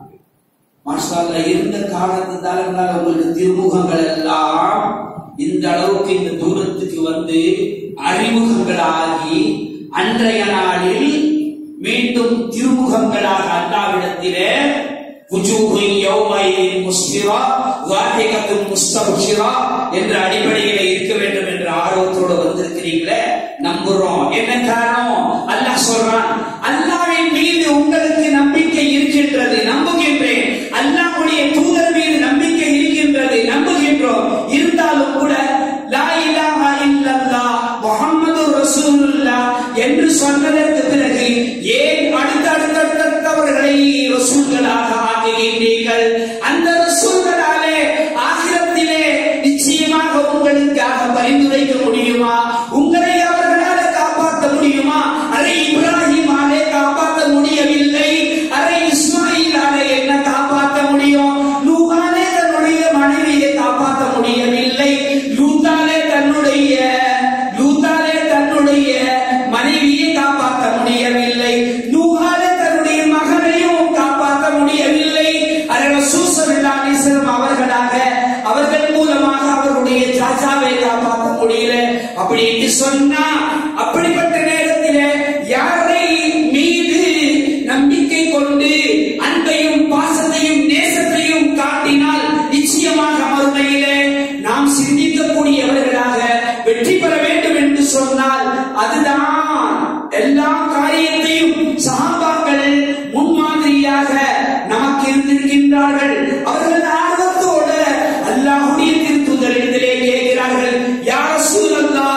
மாஷால்லா இருந்த காரணத்தினால உங்களுக்கு திருமுகங்கள் எல்லாம் இந்த அளவுக்கு இந்த தூரத்துக்கு வந்து அறிமுகங்களாகி அன்றைய நாளில் மீண்டும் திருமுகங்களாக அல்லாவிடத்திலே وجوه يومئذ مسفرة ضاحكة مستبشرة என்ற அடிப்படையில இருக்க வேண்டும் என்ற ஆர்வத்தோடு வந்திருக்கிறீங்களே நம்புறோம் என்ன காரணம் அல்லாஹ் சொல்றான் அல்லாஹ்வின் மீது உங்களுக்கு நம்பிக்கை இருக்கின்றது நம்புகின்றேன் அல்லாஹ்வுடைய தூதர் மீது நம்பிக்கை இருக்கின்றது நம்புகின்றோம் இருந்தாலும் கூட லா இலாஹா இல்லல்லாஹ் முஹம்மது ரசூலுல்லாஹ் என்று சொன்னதற்கு பிறகு ஏன் அடுத்தடுத்தவர்களை ரசூல்களாக ஆக்குகின்றீர்கள் அந்த ரசூல்களாலே ஆகிரத்திலே நிச்சயமாக உங்களுக்காக பரிந்துரைக்க முடியுமா உங்களை அவர்களால காப்பாற்ற முடியுமா அதை இப்ராஹிமாலே காப்பாற்ற முடியவில்லை அதை இஸ்மாயிலாலே என்ன காப்பாற்ற முடியும் லூகாலே தன்னுடைய மனைவியை காப்பாற்ற முடியவில்லை லூத்தாலே தன்னுடைய லூத்தாலே தன்னுடைய மனைவியை காப்பாற்ற முடியவில்லை நூகாலே தன்னுடைய மகனையும் காப்பாற்ற முடியவில்லை அதனால் சூசல்லாசனம் அவர்களாக அவர்கள் மூலமாக அவருடைய சாச்சாவை காப்பாற்ற முடியல அப்படி என்று சொன்னா அப்படிப்பட்ட நேரத்திலே யாரை மீது நம்பிக்கை கொண்டு அன்பையும் பாசத்தையும் நேசத்தையும் காட்டினால் நிச்சயமாக மறுமையிலே நாம் சிந்திக்கக்கூடியவர்களாக வெற்றி பெற வேண்டும் என்று சொன்னால் அதுதான் எல்லா காரியத்தையும் சகாபாக்கள் முன்மாதிரியாக நமக்கு இருந்திருக்கின்றார்கள் அவர்கள் ஆர்வத்தோடு அல்லாஹுடைய திருத்துதலிடத்திலே கேட்கிறார்கள் யார் சூழல்லா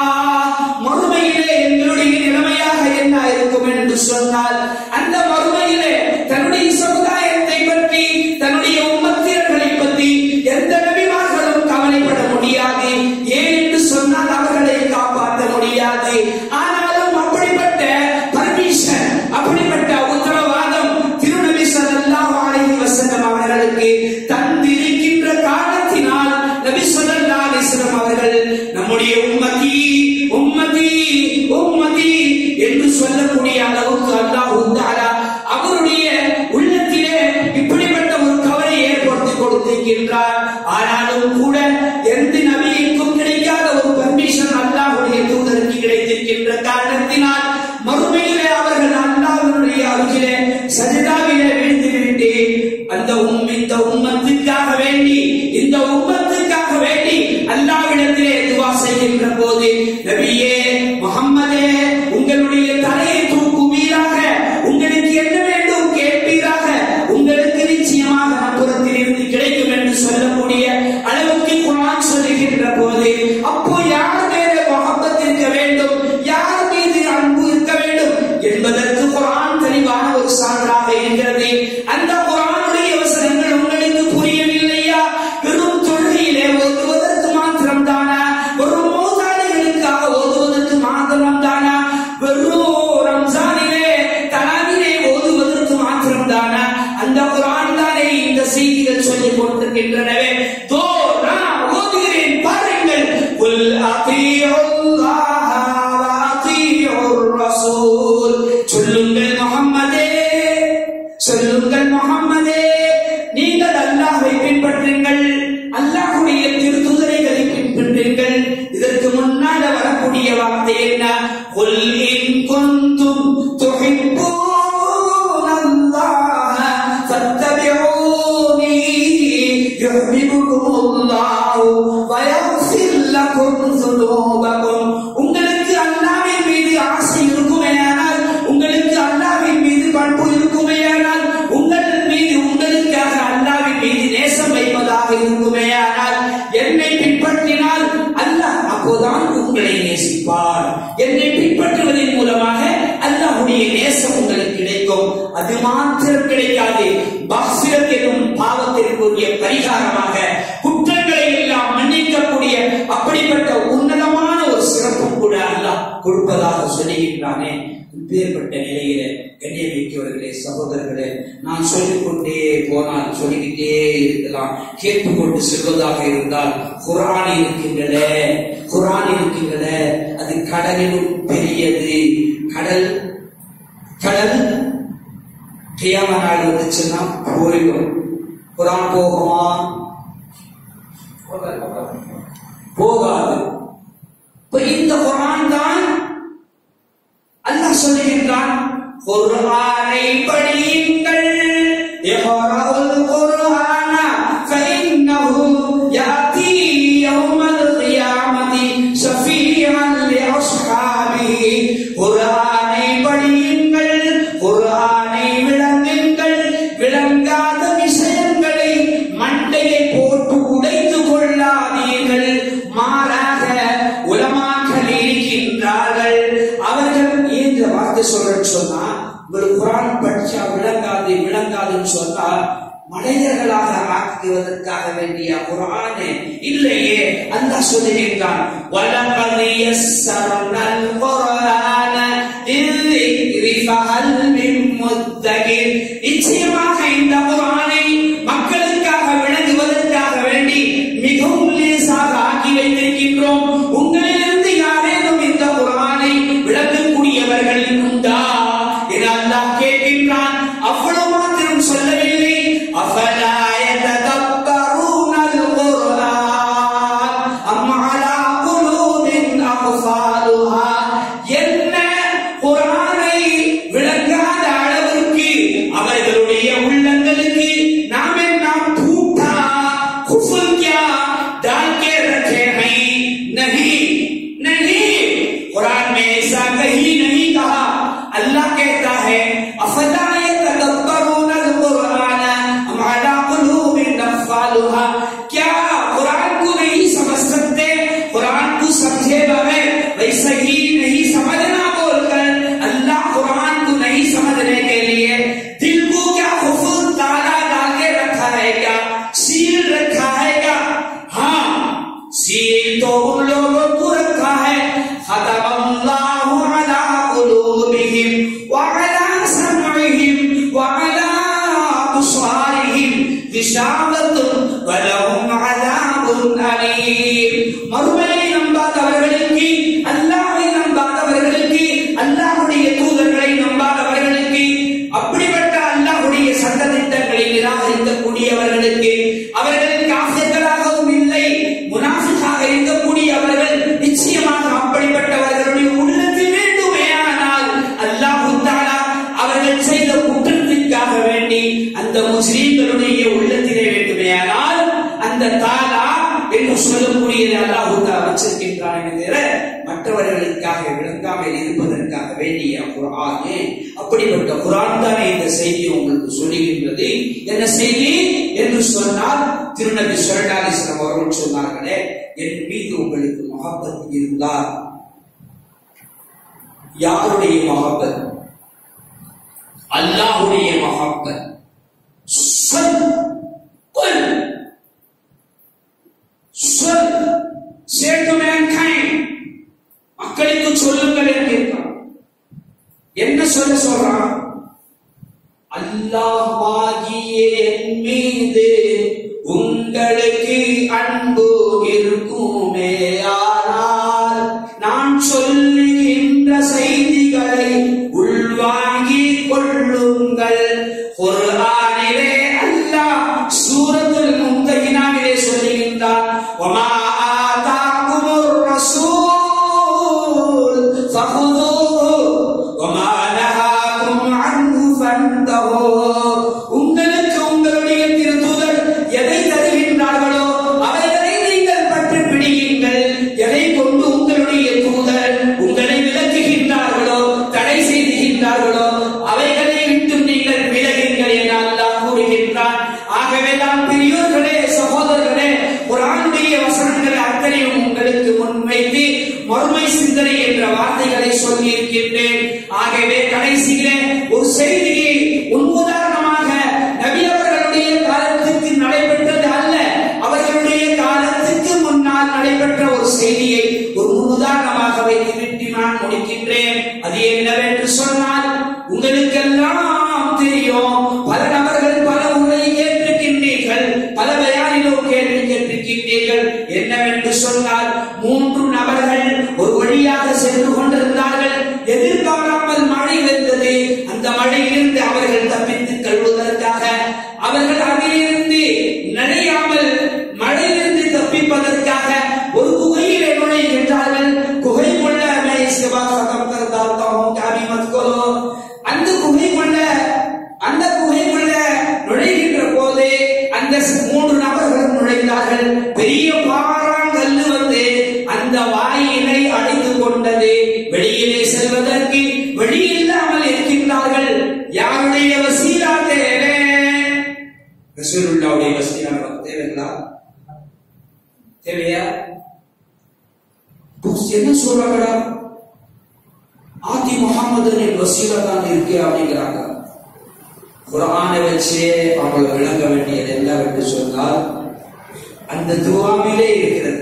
மறுமையிலே எங்களுடைய நிலைமையாக என்ன இருக்கும் என்று சொன்னால் அந்த மறுமையிலே தன்னுடைய சமுதாயத்தை பற்றி தன்னுடைய உம்மத்தியர்களை பற்றி எந்த நபிமார்களும் கவலைப்பட முடியாது ஏன் என்று சொன்னால் அவர்களை காப்பாற்ற முடியாது ஆனாலும் அப்படிப்பட்ட பர்மிஷன் அப்படிப்பட்ட உத்தரவாதம் திருநபி ஸல்லல்லாஹு அலைஹி வஸல்லம் அவர்களுக்கு தந்திருக்கின்ற காரணத்தினால் நபி ஸல்லல்லாஹு அலைஹி வஸல்லம் அவர்கள் நம்முடைய உம்மதி உம்மதி உம்மதி என்று சொல்லக்கூடிய அளவுக்கு அல்லாஹ் தஆலா அவருடைய உள்ளத்திலே இப்படிப்பட்ட ஒரு கவலை ஏற்படுத்தி கொடுத்திருக்கின்றார் ஆனாலும் கூட எந்த நபிக்கும் கிடைக்காத ஒரு பர்மிஷன் அல்லாஹ்வுடைய தூதருக்கு கிடைத்திருக்கின்ற காரணத்தினால் மறுமையிலே அவர்கள் அல்லாஹ்வுடைய அருகிலே சஜிதாவிலே விழுந்து விட்டு அந்த உம் இந்த உம்மத்துக்காக வேண்டி இந்த உம்மத்துக்காக வேண்டி அல்லாஹ்விடத்திலே துவா செய்கின்ற போது நபியே முஹம்மதே உங்களுடைய தலையை தூக்குவீராக உங்களுக்கு என்ன வேண்டும் கேட்பீராக உங்களுக்கு நிச்சயமாக நம்புறத்தில் இருந்து கிடைக்கும் என்று சொல்லக்கூடிய அளவுக்கு குரான் சொல்லுகின்ற போது அப்போ யார் மேலே முகப்பத் இருக்க வேண்டும் யார் மீது அன்பு இருக்க வேண்டும் என்பதற்கு குரான் தெளிவான ஒரு சான்றாக இருக்கிறது அந்த குரானுடைய வசனங்கள் உங்களுக்கு புரியவில்லையா வெறும் தொழுகையிலே ஓதுவதற்கு மாத்திரம் தானா வெறும் மோதாளிகளுக்காக ஓதுவதற்கு மாத்திரம் தானா வெறும் ரம்ஜானிலே தலாவிலே ஓதுவதற்கு மாத்திரம் தானா அந்த குரான் தானே இந்த செய்திகள் சொல்லிக் கொண்டிருக்கின்றனவே தோ நான் ஓதுகிறேன் பாருங்கள் குல் அத்தீயுல்லாஹ வ அத்தீயுர் ரசூல் சொல்லுங்கள் முஹம்மதே சொல்லுங்கள் முஹம்மதே நீங்கள் அல்லாஹ்வை பின்பற்றுங்கள் அல்லாஹ்வுடைய திருத்துதரைகளை பின்பற்றுங்கள் இதற்கு முன்னால வரக்கூடிய வார்த்தை என்ன குல் இன் குந்தும் துஹிப்பூன அல்லாஹ ஃபத்தபிஊனி யுஹ்பிபுகுமுல்லாஹு வ யக்ஃபிர் லகும் ذُنُوبَكُمْ உங்களுக்கு அல்லாஹ்வின் மீது ஆசை இருக்குமேயானால் உங்களுக்கு அல்லாஹ்வின் மீது பண்பு இருக்குமேயானால் உங்கள் மீது உங்களுக்காக அல்லாஹ்வின் மீது நேசம் வைப்பதாக இருக்குமேயானால் என்னை பின்பற்றினால் அல்லாஹ் அப்போதான் உங்களை நேசிப்பார் என்னை பின்பற்றுவதன் மூலமாக அல்லாஹ்வுடைய நேசம் உங்களுக்கு கிடைக்கும் அது மாத்திரம் கிடைக்காது பக்சிரத் எனும் பாவத்திற்குரிய பரிகாரமாக குற்றங்களை எல்லாம் மன்னிக்கக்கூடிய அப்படிப்பட்ட உன்னதமான ஒரு சிறப்பும் கூட அல்லாஹ் கொடுப்பதாக சொல்லுகின்றானே இப்பேற்பட்ட நிலையில கண்ணியமிக்கவர்களே சகோதரர்களே நான் சொல்லிக்கொண்டே போனால் சொல்லிக்கிட்டே இருக்கலாம் கேட்டுக்கொண்டு செல்வதாக இருந்தால் குரான் இருக்கின்றன குரான் இருக்கின்றன அது கடலிலும் பெரியது கடல் கடல் கியாம நாள் வந்துச்சுன்னா போயிடும் குரான் போகுமா போகாது இப்ப இந்த குரான் தான் அல்லாஹ் சொல்லுகின்றான் குர்ஆனை படியுங்கள் இக்ராஉல் குர்ஆன ஃபஇன்னஹு யாதி யௌமல் கியாமதி ஷஃபீஅன் லிஅஸ்ஹாபிஹி குர்ஆனை படியுங்கள் குர்ஆனை விளங்குங்கள் விளங்காத விஷயங்களை மண்டையை போட்டு உடைத்து கொள்ளாதீர்கள் மாறாக உலமாக்கள் இருக்கின்றார்கள் அவர்கள் ஏன் இந்த வார்த்தை சொல்றேன்னு சொன்னா உங்களுக்கு குரான் படிச்சா விளங்காது விளங்காதுன்னு சொன்னா மனிதர்களாக ஆக்குவதற்காக வேண்டிய குரானே இல்லையே அந்த சொல்லுகின்றான் وَلَقَدْ يَسَّرْنَا الْقُرْآنَ لِلذِّكْرِ فَهَلْ مِن مُّدَّكِرٍ நிச்சயமாக இந்த குரானை மக்களுக்காக விளங்குவதற்காக வேண்டி மிகவும் லேசாக ஆக்கி வைத்திருக்கின்றோம் உங்களிலிருந்து யாரேனும் இந்த குரானை விளங்கக்கூடியவர்கள் உண்டா என அல்லாஹ் கேட்கின்றான் அவ்வளவு மாத்திரம் சொல்லவில்லை அஃபலா يتدبرون القرآن أم على قلوب أقفالها என்ன குரானை விளங்காத அளவிற்கு அவர்களுடைய உள்ளங்களுக்கு நாம் நாம் பூட்டா कुफर क्या डाल के रखे हैं नहीं नहीं कुरान में ऐसा कहीं नहीं कहा अल्लाह कहता है अफला यतदब्बरून अलकुरान अम अला कुलूबिन अक़फालुहा क्या कुरान को नहीं समझ सकते कुरान को समझे बगैर वैसे ही नहीं समझना बोलकर अल्लाह कुरान को नहीं समझने के लिए दिल को क्या कुफर ताला डाल के रखा है क्या सील रखा है क्या हाँ सील तो उन लोगों को रखा है खतम अल्लाह अला कुलूबिहिम व अला समइहिम व अला अबसारिहिम गिशावतुन व लहुम अज़ाबुन अलीम மறுமையை நம்பாதவர்களுக்கு அல்லாஹ்வை நம்பாதவர்களுக்கு அல்லாஹ்வுடைய தூதர்களை நம்பாதவர்களுக்கு அப்படிப்பட்ட அல்லாஹ்வுடைய சட்டதிட்டங்களை நிராகரிக்கக்கூடியவர்களுக்கு அவர்கள் காஃபிர்களாகவும் இல்லை முனாஃபிக்காக இருக்கக்கூடியவர்கள் நிச்சயமாக அப்படிப்பட்டவர்களுடைய உள்ளத்தில் வேண்டுமே ஆனால் அல்லாஹு தஆலா அவர்கள் செய்த குற்றத்திற்காக வேண்டி அந்த முஸ்லிம்களுடைய உள்ளத்திலே வேண்டுமேயானால் அந்த தாலா என்று சொல்லக்கூடியது அல்லாஹு தஆலா வச்சிருக்கின்றான் என்கிற மற்றவர்களுக்காக விளங்காமல் இருப்பதற்காக வேண்டிய குரானே அப்படிப்பட்ட குரான் தானே இந்த செய்தியை உங்களுக்கு சொல்லுகின்றது என்ன செய்தி என்று சொன்னால் திருநபி சொல்லி அவர்கள் சொன்னார்களே என் மீது உங்களுக்கு மகப்பத் இருந்தால் யாருடைய மகப்பத் அல்லாஹுடைய மகப்பத் சொல் குல் சொல் சேட்டு மேன்கைண்ட் மக்களுக்கு சொல்லுங்கள் என்கிறான் என்ன சொல்ல சொல்றான் அல்லாஹ்வாகிய என் மீது உங்களுக்கு அன்பு இருக்குமே ஆனால் நான் சொல்லுகின்ற செய்திகளை உள்வாங்கிக் கொள்ளுங்கள் குர்ஆனிலே அல்லாஹ் சூரத்துல் மும்தஹினாவிலே சொல்லுகின்றான் வமா ஆதாகுமுர் ரசூல் ஃபஹுதூஹு வமா நஹாகும் அன்ஹு ஃபன்தஹு உங்களுக்கு உங்களுடைய திருத்தூதர் எதை தருகின்றார்களோ அவைகளை நீங்கள் பற்றி பிடியுங்கள் எதை கொண்டு உங்களுடைய தூதர் உங்களை விளக்குகின்றார்களோ தடை செய்துகின்றார்களோ அவைகளை விட்டு நீங்கள் விலகுங்கள் என அல்லாஹ் கூறுகின்றான் ஆகவே தான் பெரியோர்களே சகோதரர்களே குரானுடைய வசனங்களை அத்தனையும் உங்களுக்கு முன்வைத்து மறுமை சிந்தனை என்ற வார்த்தைகளை சொல்லி இருக்கின்றேன் ஆகவே கடைசியிலே ஒரு செய்தியை உன்முதாரணமாக நபி அவர்களுடைய காலத்துக்கு நடைபெற்றது அல்ல அவர்களுடைய காலத்துக்கு முன்னால் நடைபெற்ற ஒரு செய்தியை ஒரு முன்னுதாரணமாக வைத்துவிட்டு நான் முடிக்கின்றேன் அது என்னவென்று சொன்னால் உங்களுக்கெல்லாம் தெரியும் பல நபர்கள் பல உரை கேட்டிருக்கின்றீர்கள் பல பயானிலோ கேள்வி கேட்டிருக்கின்றீர்கள் என்னவென்று சொன்னால் மூன்று நபர்கள் ஒரு வழியாக சென்று கொண்டிருந்தார்கள் எதிர்பாராமல் மழை வந்தது அந்த மழையிலிருந்து அவர்கள் தப்பித்து கழுவதற்காக அவர்கள் அதிலிருந்து நனையாமல் மழையிலிருந்து தப்பிப்பதற்காக ஒரு குகையிலே நுழைகின்றார்கள் குகைக்குள்ள மேய்சிவாசகம் கருதாத்தம் காமி மத்கோலோ அந்த குகைக்குள்ள அந்த குகைக்குள்ள நுழைகின்ற போது அந்த மூன்று நபர்களும் நுழைந்தார்கள் பெரிய பாறாங்கல்லு வந்து அந்த வாயிலை அடைத்து கொண்டது வெளியிலே செல்வதற்கு வழி இல்லாமல் இருக்கின்றார்கள் யாருடைய வசீலா தேவை ரசூலுல்லாவுடைய வசீலா தேவைங்களா தேவையா என்ன சொல்றாங்கடா ஆதி முகமது வசீலா தான் இருக்கு அப்படிங்கிறாங்க குரானை வச்சே அவங்க விளங்க வேண்டியது எல்லாம் என்று சொன்னால் அந்த துவாவிலே இருக்கிறது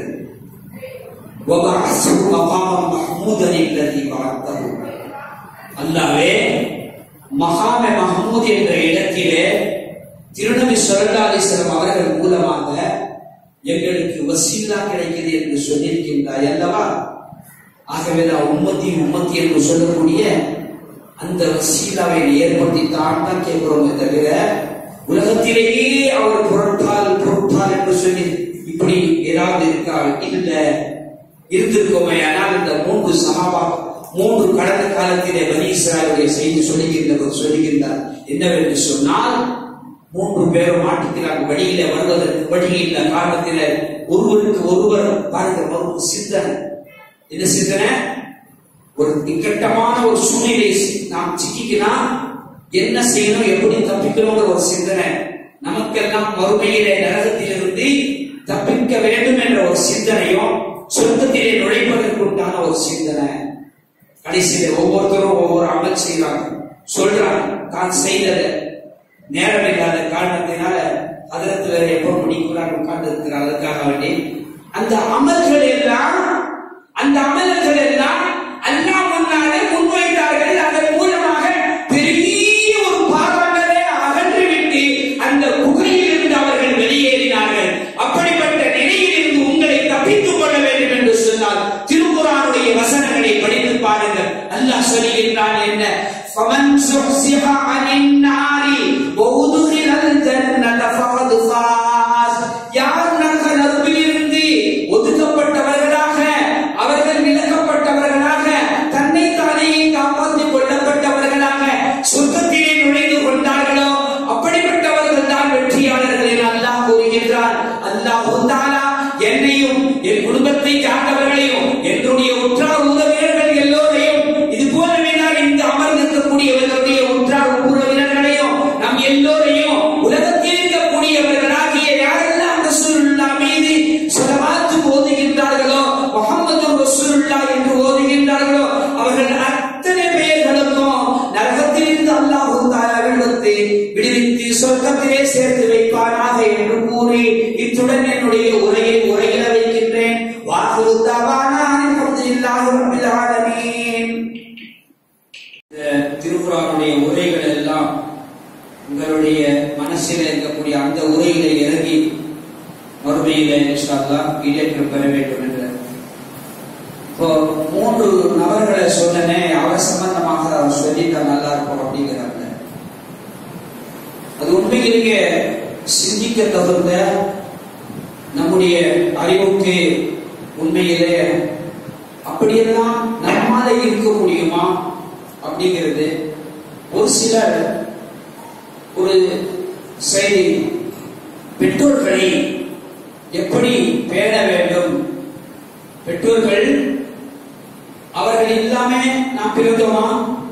وَبَعَثْتُ مَقَامًا مَحْمُودًا الَّذِي بَعَثْتَهُ அல்லாவே மகாம மஹமூத் என்ற இடத்திலே திருநபி ஸல்லல்லாஹு அலைஹி வஸல்லம் அவர்கள் மூலமாக எங்களுக்கு வசீலா கிடைக்கிறது என்று சொல்லியிருக்கின்றாய் அல்லவா ஆகவே நான் உம்மத்தி உம்மத்தி என்று சொல்லக்கூடிய அந்த வசீலாவை ஏற்படுத்தித்தான் தான் கேட்கிறோமே தவிர உலகத்திலேயே அவர் பொருட்பால் பொருட்பால் என்று சொல்லி இப்படி ஏதாவது இருக்கால் இல்ல இருந்திருக்கோமே ஆனால் இந்த மூன்று சமாபா மூன்று கடந்த காலத்திலே பனி இஸ்ராயலுடைய செய்தி சொல்லுகின்றவர் சொல்லுகின்றார் என்னவென்று சொன்னால் மூன்று பேரும் மாட்டுக்கிறாங்க வழியில வருவதற்கு வழி இல்ல காரணத்தில ஒருவருக்கு ஒருவர் பாருங்க ஒரு சிந்தனை என்ன சிந்தனை ஒரு இக்கட்டமான ஒரு சூழ்நிலை நாம் சிக்கிக்கினா என்ன செய்யணும் எப்படி தப்பிக்கணுங்கிற ஒரு சிந்தனை நமக்கெல்லாம் மறுமையிலே நரகத்திலிருந்து தப்பிக்க வேண்டும் என்ற ஒரு சிந்தனையும் சொர்க்கத்திலே நுழைப்பதற்கு உண்டான ஒரு சிந்தனை கடைசியில ஒவ்வொருத்தரும் ஒவ்வொரு அமல் செய்வாங்க சொல்றாங்க தான் செய்ததை நேரம் இல்லாத காரணத்தினால அதற்கு எப்போ முடிக்கிறாங்க உட்கார்ந்து இருக்கிறார் அதுக்காக வேண்டி அந்த அமல்கள் எல்லாம் அந்த அமல்கள் எல்லாம் அல்லா முன்னாலே முன்வைத்தார்கள் அதன் மூலமாக பெரிய ஒரு பாவங்களை அகற்றிவிட்டு அந்த குகையில் இருந்து அவர்கள் வெளியேறினார்கள் அப்படிப்பட்ட நிலையில் இருந்து உங்களை தப்பித்துக் கொள்ள வேண்டும் என்று சொன்னால் திருக்குறானுடைய வசனங்களை படித்து பாருங்கள் அல்லாஹ் சொல்லுகின்றான் என்ன فمن زحزح عن النار وأدخل الجنة فقد فاز யார் நரக நெருப்பிலிருந்து ஒதுக்கப்பட்டவர்களாக அவர்கள் விலக்கப்பட்டவர்களாக தன்னை தானே காப்பாற்றிக் கொள்ளப்பட்டவர்களாக சொர்க்கத்திலே நுழைந்து கொண்டார்களோ அப்படிப்பட்டவர்கள் தான் வெற்றியாளர்கள் என அல்லாஹ் கூறுகின்றார் அல்லாஹ் தாலா என்னையும் என் குடும்பத்தை சார்ந்தவர்களையும் என்னுடைய உற்றார் உறவினர்கள் எல்லோரையும் இது போலவே நான் இங்கு அமர்ந்திருக்கக்கூடியவர்களுடைய உற்றார் உறவினர்களையும் நம் எல்லோரையும் உலகத்தில் இருக்கக்கூடியவர்களாகிய யாரெல்லாம் ரசூலுல்லா மீது ஸலவாத்து ஓதுகின்றார்களோ முஹம்மது ரசூலுல்லா என்று ஓதுகின்றார்களோ அவர்கள் அத்தனை பேர்களுக்கும் நரகத்திலிருந்து அல்லாஹு தஆலா விடுவித்து விடுவித்து சொர்க்கத்திலே சேர்த்து வைப்பானாக என்று கூறி இத்துடன் என்னுடைய உரையை உரையில வைக்கின்றேன் வாஹுரு தவானா அல்ஹம்துலில்லாஹி ரப்பில் ஆலமீன் இந்த திருக்குறானுடைய உரைகள் எல்லாம் உங்களுடைய மனசில் இருக்கக்கூடிய அந்த உரையில இறங்கி மறுமையில இன்ஷால்லா ஈடேற்றம் பெற வேண்டும் என்ற இப்போ மூன்று நபர்களை சொன்னனே அவர் சம்பந்தமாக சொல்லிட்டா நல்லா இருக்கும் அப்படிங்கிறாங்க அது உண்மையிலேயே சிந்திக்க தகுந்த நம்முடைய அறிவுக்கு உண்மையிலே அப்படியெல்லாம் நம்மால இருக்க முடியுமா அப்படிங்கிறது ஒரு சிலர் ஒரு செய்தி பெற்றோர்களை எப்படி பேண வேண்டும் பெற்றோர்கள் அவர்கள் இல்லாம நாம் பிறந்தோமா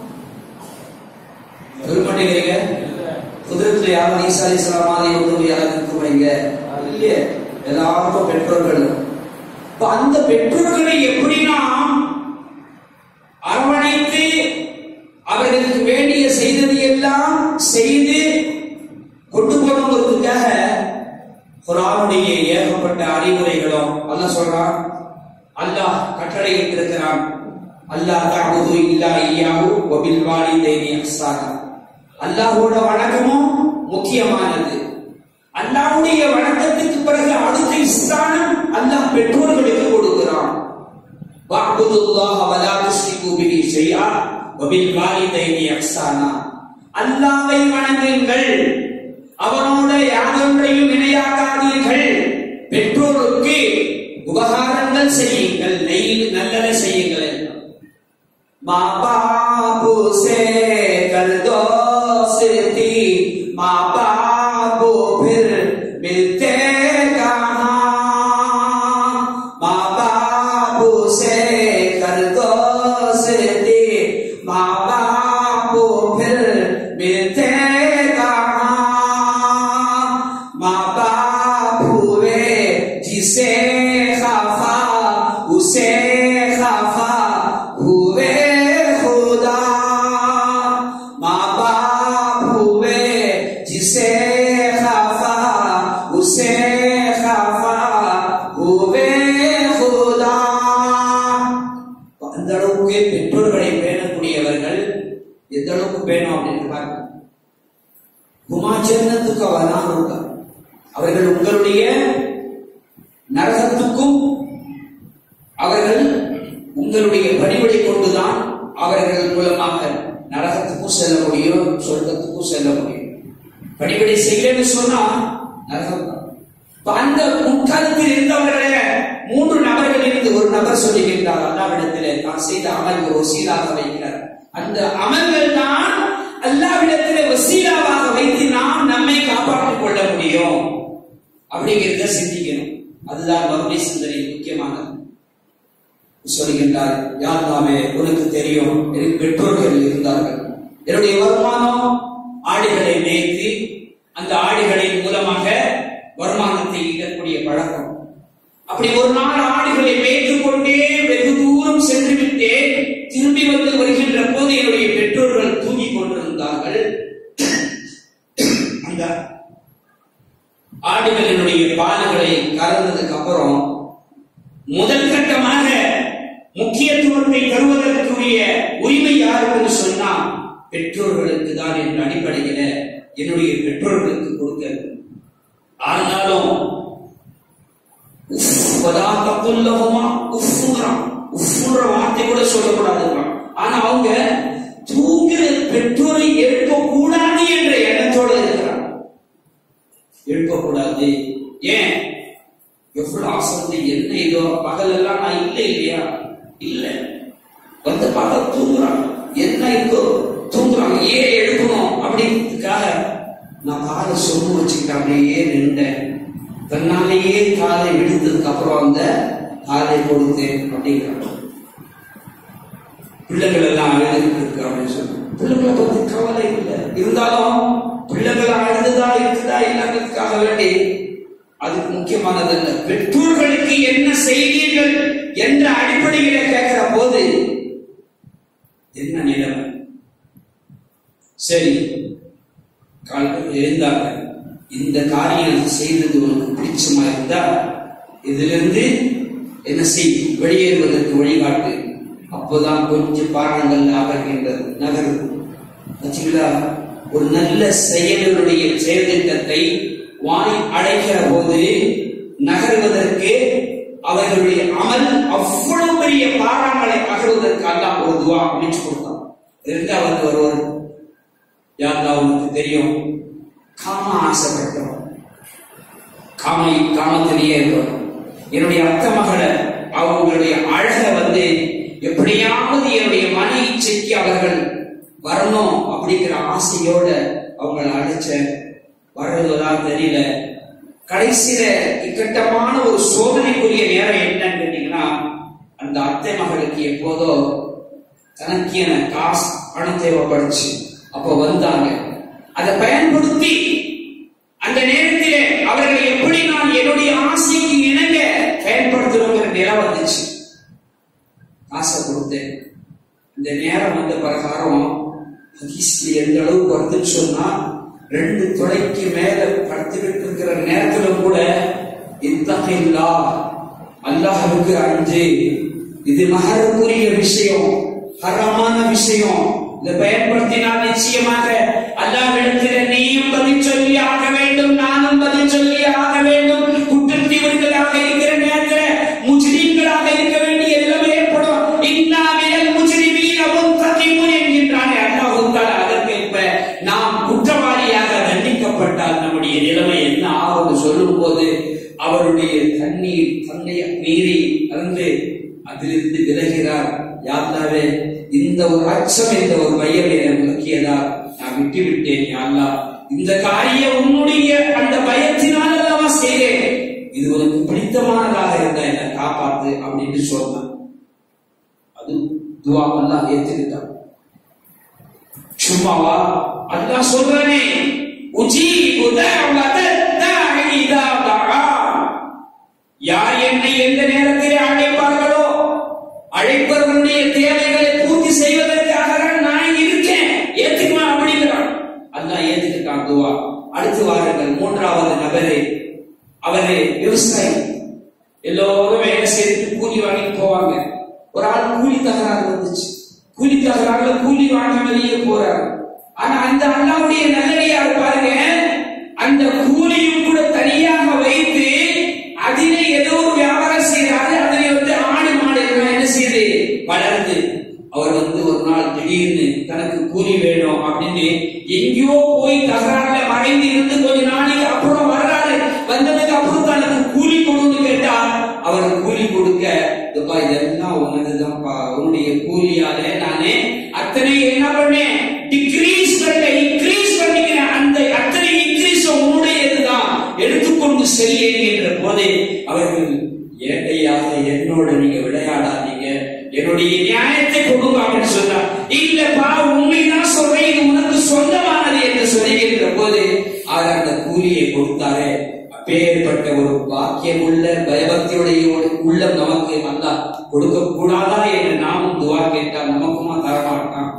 சொல்ல மாட்டேங்கிறீங்க குதிரத்துல யாரும் ஈசா அலிஸ்லாம் மாதிரி ஒன்று யாரும் இருக்க போறீங்க இல்லையே எல்லாருக்கும் பெற்றோர்கள் இப்ப அந்த பெற்றோர்களை எப்படி நாம் அரவணைத்து அவர்களுக்கு வேண்டிய செய்தது எல்லாம் செய்து கொண்டு போகணுங்கிறதுக்காக குரானுடைய ஏகப்பட்ட அறிவுரைகளும் அல்லாஹ் சொல்றான் அல்லாஹ் கட்டளையிட்டிருக்கிறான் அல்லாஹ் தஅபுது இல்லா இய்யாஹு வ பில் வாலிதைனி இஹ்சானா அல்லாஹ்வோட வணக்கமும் முக்கியமானது அல்லாஹ்வுடைய வணக்கத்துக்கு பிறகு அடுத்த ஸ்தானம் அல்லாஹ் பெற்றோர்களுக்கு கொடுக்கிறான் வஅபுதுல்லாஹ வ லா துஷ்ரிகு பிஹி ஷைஆ வ பில் வாலிதைனி இஹ்சானா அல்லாஹ்வை வணங்குங்கள் அவனோட யாதொன்றையும் இணையாக்காதீர்கள் பெற்றோருக்கு உபகாரங்கள் செய்யுங்கள் நெய் நல்லதை செய்யுங்கள் माँ बाप से कर दोस्ती माँ बाप फिर मिलते कहाँ माँ बाप से कर दोस्ती माँ बाप फिर मिलते कहाँ माँ बाप हुए जिसे खफा उसे खफा हुए खुदा माँ बाप हुए जिसे खफा उसे खफा हुए खुदा அந்த அளவுக்கு பெற்றோர்களை பேணக்கூடியவர்கள் எந்த அளவுக்கு பேணும் அப்படின்னு பாருங்க குமாச்சரணத்துக்கு வராங்க அவர்கள் உங்களுடைய நரகத்துக்கும் அவர்கள் உங்களுடைய பணிவிடை கொண்டுதான் அவர்கள் மூலமாக நரகத்துக்கும் செல்ல முடியும் சொர்க்கத்துக்கும் செல்ல முடியும் பணிவிடை செய்யலன்னு சொன்னா நரகம் தான் இப்ப அந்த முற்காலத்தில் இருந்தவர்களே மூன்று நபர்கள் இருந்து ஒரு நபர் சொல்லுகின்றார் அல்லாவிடத்திலே நான் செய்த அமல் ஒரு வசீலாக வைக்கிறார் அந்த அமல்கள் தான் அல்லாவிடத்திலே வசீலாவாக வைத்து நாம் நம்மை காப்பாற்றிக் கொள்ள முடியும் அப்படிங்கிறத சிந்திக்கணும் அதுதான் மறுமை சிந்தனை முக்கியமானது சொல்கின்றார் யார் நாமே உனக்கு தெரியும் எனக்கு பெற்றோர்கள் இருந்தார்கள் என்னுடைய வருமானம் ஆடுகளை மேய்த்து அந்த ஆடுகளின் மூலமாக வருமானத்தை ஈட்டக்கூடிய பழக்கம் அப்படி ஒரு நாள் ஆடுகளை மேய்த்துக் கொண்டே வெகு தூரம் சென்று விட்டேன் திரும்பி வந்து வருகின்ற போது என்னுடைய பெற்றோர்கள் தூங்கிக் கொண்டிருந்தார்கள் அந்த ஆடுகளினுடைய பால்களை கறந்ததுக்கு அப்புறம் முதல் கட்டமாக முக்கியத்துவத்தை தருவதற்குரிய உரிமை யாருக்குன்னு சொன்னா பெற்றோர்களுக்கு தான் என்ற அடிப்படையில என்னுடைய பெற்றோர்களுக்கு கொடுக்க ஆனாலும் உஃப்வதா தப்புல்லஹுமா உஃப்ங்கிறான் உஃப்ன்ற வார்த்தை கூட சொல்லக்கூடாதுங்கிறான் ஆனா அவங்க தூங்குற பெற்றோரை எழுப்ப கூடாது என்ற எண்ணத்தோட இருக்கிறான் எழுப்பக்கூடாது ஏன் எவ்வளவு ஆசை வந்து என்ன இதோ பகலெல்லாம் நான் இல்லை இல்லையா இல்ல வந்து பார்த்தா தூங்குறான் என்ன இருக்கோ தூங்குறாங்க ஏன் எடுக்கணும் அப்படின்றதுக்காக நான் காலை சொம்பு வச்சுக்கிட்டு அப்படியே நின்றேன் தன்னாலேயே காலை விடுத்ததுக்கு அப்புறம் அந்த காலை கொடுத்தேன் அப்படிங்கிறாங்க பிள்ளைகள் எல்லாம் அழுதுட்டு இருக்கு அப்படின்னு சொன்னாங்க பிள்ளைகளை பத்தி கவலை இல்லை இருந்தாலும் பிள்ளைகள் அழுதுதா இருக்குதா இல்லைங்கிறதுக்காக வேண்டி அதுக்கு முக்கியமானது அல்ல பெற்றோர்களுக்கு என்ன செய்தீர்கள் என்ற அடிப்படையில கேட்கிற போது என்ன நிலைமை சரி காலையில் எழுந்தாங்க இந்த காரியம் செய்தது உனக்கு பிடிச்சமா இருந்தா இதிலிருந்து என்ன செய் வெளியேறுவதற்கு வழிகாட்டு அப்போதான் கொஞ்சம் பாடங்கள் நகர்கின்றது நகருது வச்சுங்களா ஒரு நல்ல செயலுடைய செயல்திட்டத்தை வாய் அடைகிற போது நகர்வதற்கு அவர்களுடைய அமல் அவ்வளவு பெரிய பாறாங்களை அகழ்வதற்கு அல்லாஹ் ஒரு துவா அமைச்சு கொடுத்தான் இரண்டாவது ஒருவர் யாருந்தா அவனுக்கு தெரியும் காம ஆசைப்பட்டவன் காமை காமத்திலேயே இருப்பவன் என்னுடைய அத்த மகளை அவங்களுடைய அழக வந்து எப்படியாவது என்னுடைய மன இச்சைக்கு அவர்கள் வரணும் அப்படிங்கிற ஆசையோட அவங்கள அழைச்ச வர்றதுதா தெரியல கடைசியில இக்கட்டமான ஒரு சோதனைக்குரிய நேரம் என்னன்னு கேட்டீங்கன்னா அந்த அத்தை மகளுக்கு எப்போதோ தனக்கு என காசு பணம் தேவைப்படுச்சு அப்போ வந்தாங்க அதை பயன்படுத்தி அந்த நேரத்திலே அவர்கள் எப்படி நான் என்னுடைய ஆசைக்கு இணங்க பயன்படுத்தணுங்கிற நிலை வந்துச்சு காசை கொடுத்தேன் இந்த நேரம் வந்த பிரகாரம் ஹதீஸ்ல எந்த அளவுக்கு வந்துன்னு சொன்னா ரெண்டு தொலைக்கு மேல படுத்துக்கிட்டு இருக்கிற நேரத்துல கூட இத்தகையில்லா அல்லாஹ்வுக்கு அஞ்சு இது மகருக்குரிய விஷயம் ஹரமான விஷயம் இதை பயன்படுத்தினால் நிச்சயமாக அல்லாஹ்விடத்தில் நீயும் பதில் சொல்லி ஆக வேண்டும் நானும் பதில் சொல்லி ஆக வேண்டும் குற்றத்தீவர்களாக இருக்கிற நேரத்தில் முஜ்ரீம்களாக இருக்க வேண்டிய எல்லாமே ஏற்படும் இன்னாமியல் முஜ்ரிமீன முன்தகிமுன் என்கின்றானே அல்லாஹ் தஆலா அதற்கேற்ப நாம் குற்றவாளியாக தண்டிக்கப்பட்டால் நம்முடைய நிலைமை என்ன ஆகும் சொல்லும் போது அவருடைய தண்ணீர் தன்னை மீறி வந்து அதிலிருந்து விலகிறார் யாருலாவே இந்த ஒரு அச்சம் இந்த ஒரு பயம் என்னை முக்கியதா நான் விட்டு விட்டேன் யாருலா இந்த காரியம் உன்னுடைய அந்த பயத்தினால் அல்லவா செய்தேன் இது உனக்கு பிடித்தமானதாக இருந்தா என்னை காப்பாத்து அப்படின்னு சொன்னான் அது துவா அல்லாஹ் ஏத்துக்கிட்டான் சும்மாவா அல்லாஹ் சொல்றானே உஜீபு தஅவத தாஇ இதா தஆ யார் என்னை எந்த நேரத்திலே அழைப்பார்களோ அழைப்பவர்களுடைய தேவைகளை பூர்த்தி செய்வதற்காக தான் நான் இருக்கேன் ஏத்துக்குமா அப்படிங்கிறான் அல்லாஹ் ஏத்துக்கிட்டான் துவா அடுத்து வாருங்கள் மூன்றாவது நபரு அவரு விவசாயி எல்லோரும் வேலை செய்து கூலி வாங்கிட்டு போவாங்க ஒரு ஆள் கூலி தகராறு வந்துச்சு கூலி தகராறுல கூலி வாங்காமலேயே போறாரு ஆனா அந்த அண்ணாவுடைய நல்லடியார் பாருங்க அந்த கூலியும் கூட தனியாக வைத்து அதிலே ஏதோ ஒரு வியாபாரம் செய்யறாரு அதிலே வந்து ஆடு மாடு எல்லாம் என்ன செய்யுது வளருது அவர் வந்து ஒரு நாள் திடீர்னு தனக்கு கூலி வேணும் அப்படின்னு எங்கேயோ போய் தகராறுல மறைந்து இருந்து கொஞ்ச நாளைக்கு அப்புறம் வர்றாரு வந்ததுக்கு அப்புறம் தனக்கு கூலி கொடுன்னு கேட்டா அவர் கூலி கொடுக்க இதுப்பா இதெல்லாம் உனதுதான்ப்பா உன்னுடைய கூலியாலே நானே அத்தனை என்ன பண்ணேன் டிக்ரீஸ் பண்ண இன்க்ரீஸ் பண்ணிக்கிறேன் அந்த அத்தனை இன்க்ரீஸ் உன்னுடையதுதான் எடுத்துக்கொண்டு செல்லேன் என்ற போதே அவர்கள் ஏட்டையாக என்னோட நீங்க விளையாடாதீங்க என்னுடைய நியாயத்தை கொடுங்க அப்படின்னு சொன்னார் இல்லப்பா உண்மைதான் சொல்றேன் இது உனக்கு சொந்தமானது என்று சொல்லுகின்ற போது அவர் அந்த கூலியை கொடுத்தாரே அப்பேற்பட்ட ஒரு பாக்கியம் உள்ள பயபக்தியுடைய ஒரு உள்ளம் நமக்கு வந்தா கொடுக்க கூடாதா என்று நாமும் துவா கேட்டால் நமக்குமா தரமாட்டான்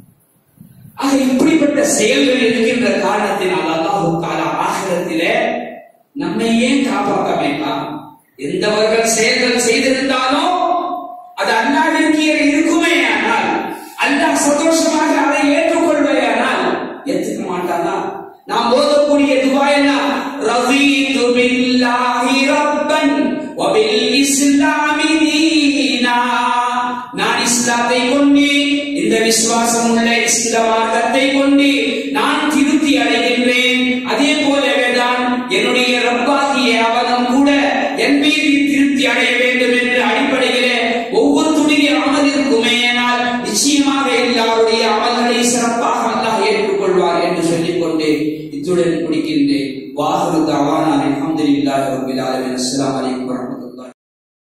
ஆக இப்படிப்பட்ட செயல்கள் இருக்கின்ற காரணத்தினால் அல்லாஹு தாலா ஆகிரத்திலே நம்மை ஏன் காப்பாற்ற வேண்டாம் எந்தவர்கள் செயல்கள் செய்திருந்தாலும் அது அல்லாவிற்கு இருக்குமே ஆனால் அல்லாஹ் சந்தோஷமாக அதை ஏற்றுக்கொள்வே ஆனால் ஏற்றுக்க மாட்டானா நாம் ஓதக்கூடிய துவாயெல்லாம் ரதீது பில்லாஹி ரப்பன் வபில் இஸ்லாமி தீனா நான் இஸ்லாத்தை கொண்டு இந்த விசுவாசம் உள்ள இஸ்ல மார்க்கத்தை கொண்டு நான் திருப்தி அடைகின்றேன் அதே போலவே தான் என்னுடைய ரப்பாகிய அவனும் கூட என் மீது திருப்தி அடைய வேண்டும் என்ற அடிப்படையிலே ஒவ்வொருத்துடைய அமலிற்குமே ஆனால் நிச்சயமாக எல்லாருடைய அமல்களை சிறப்பாக அல்லாஹ் ஏற்றுக்கொள்வார் என்று சொல்லிக்கொண்டு இத்துடன் முடிக்கின்றேன் வாஹரு தவானா அல்ஹம்துலில்லாஹி ரப்பில் ஆலமீன் அஸ்ஸலாமு அலைக்கும்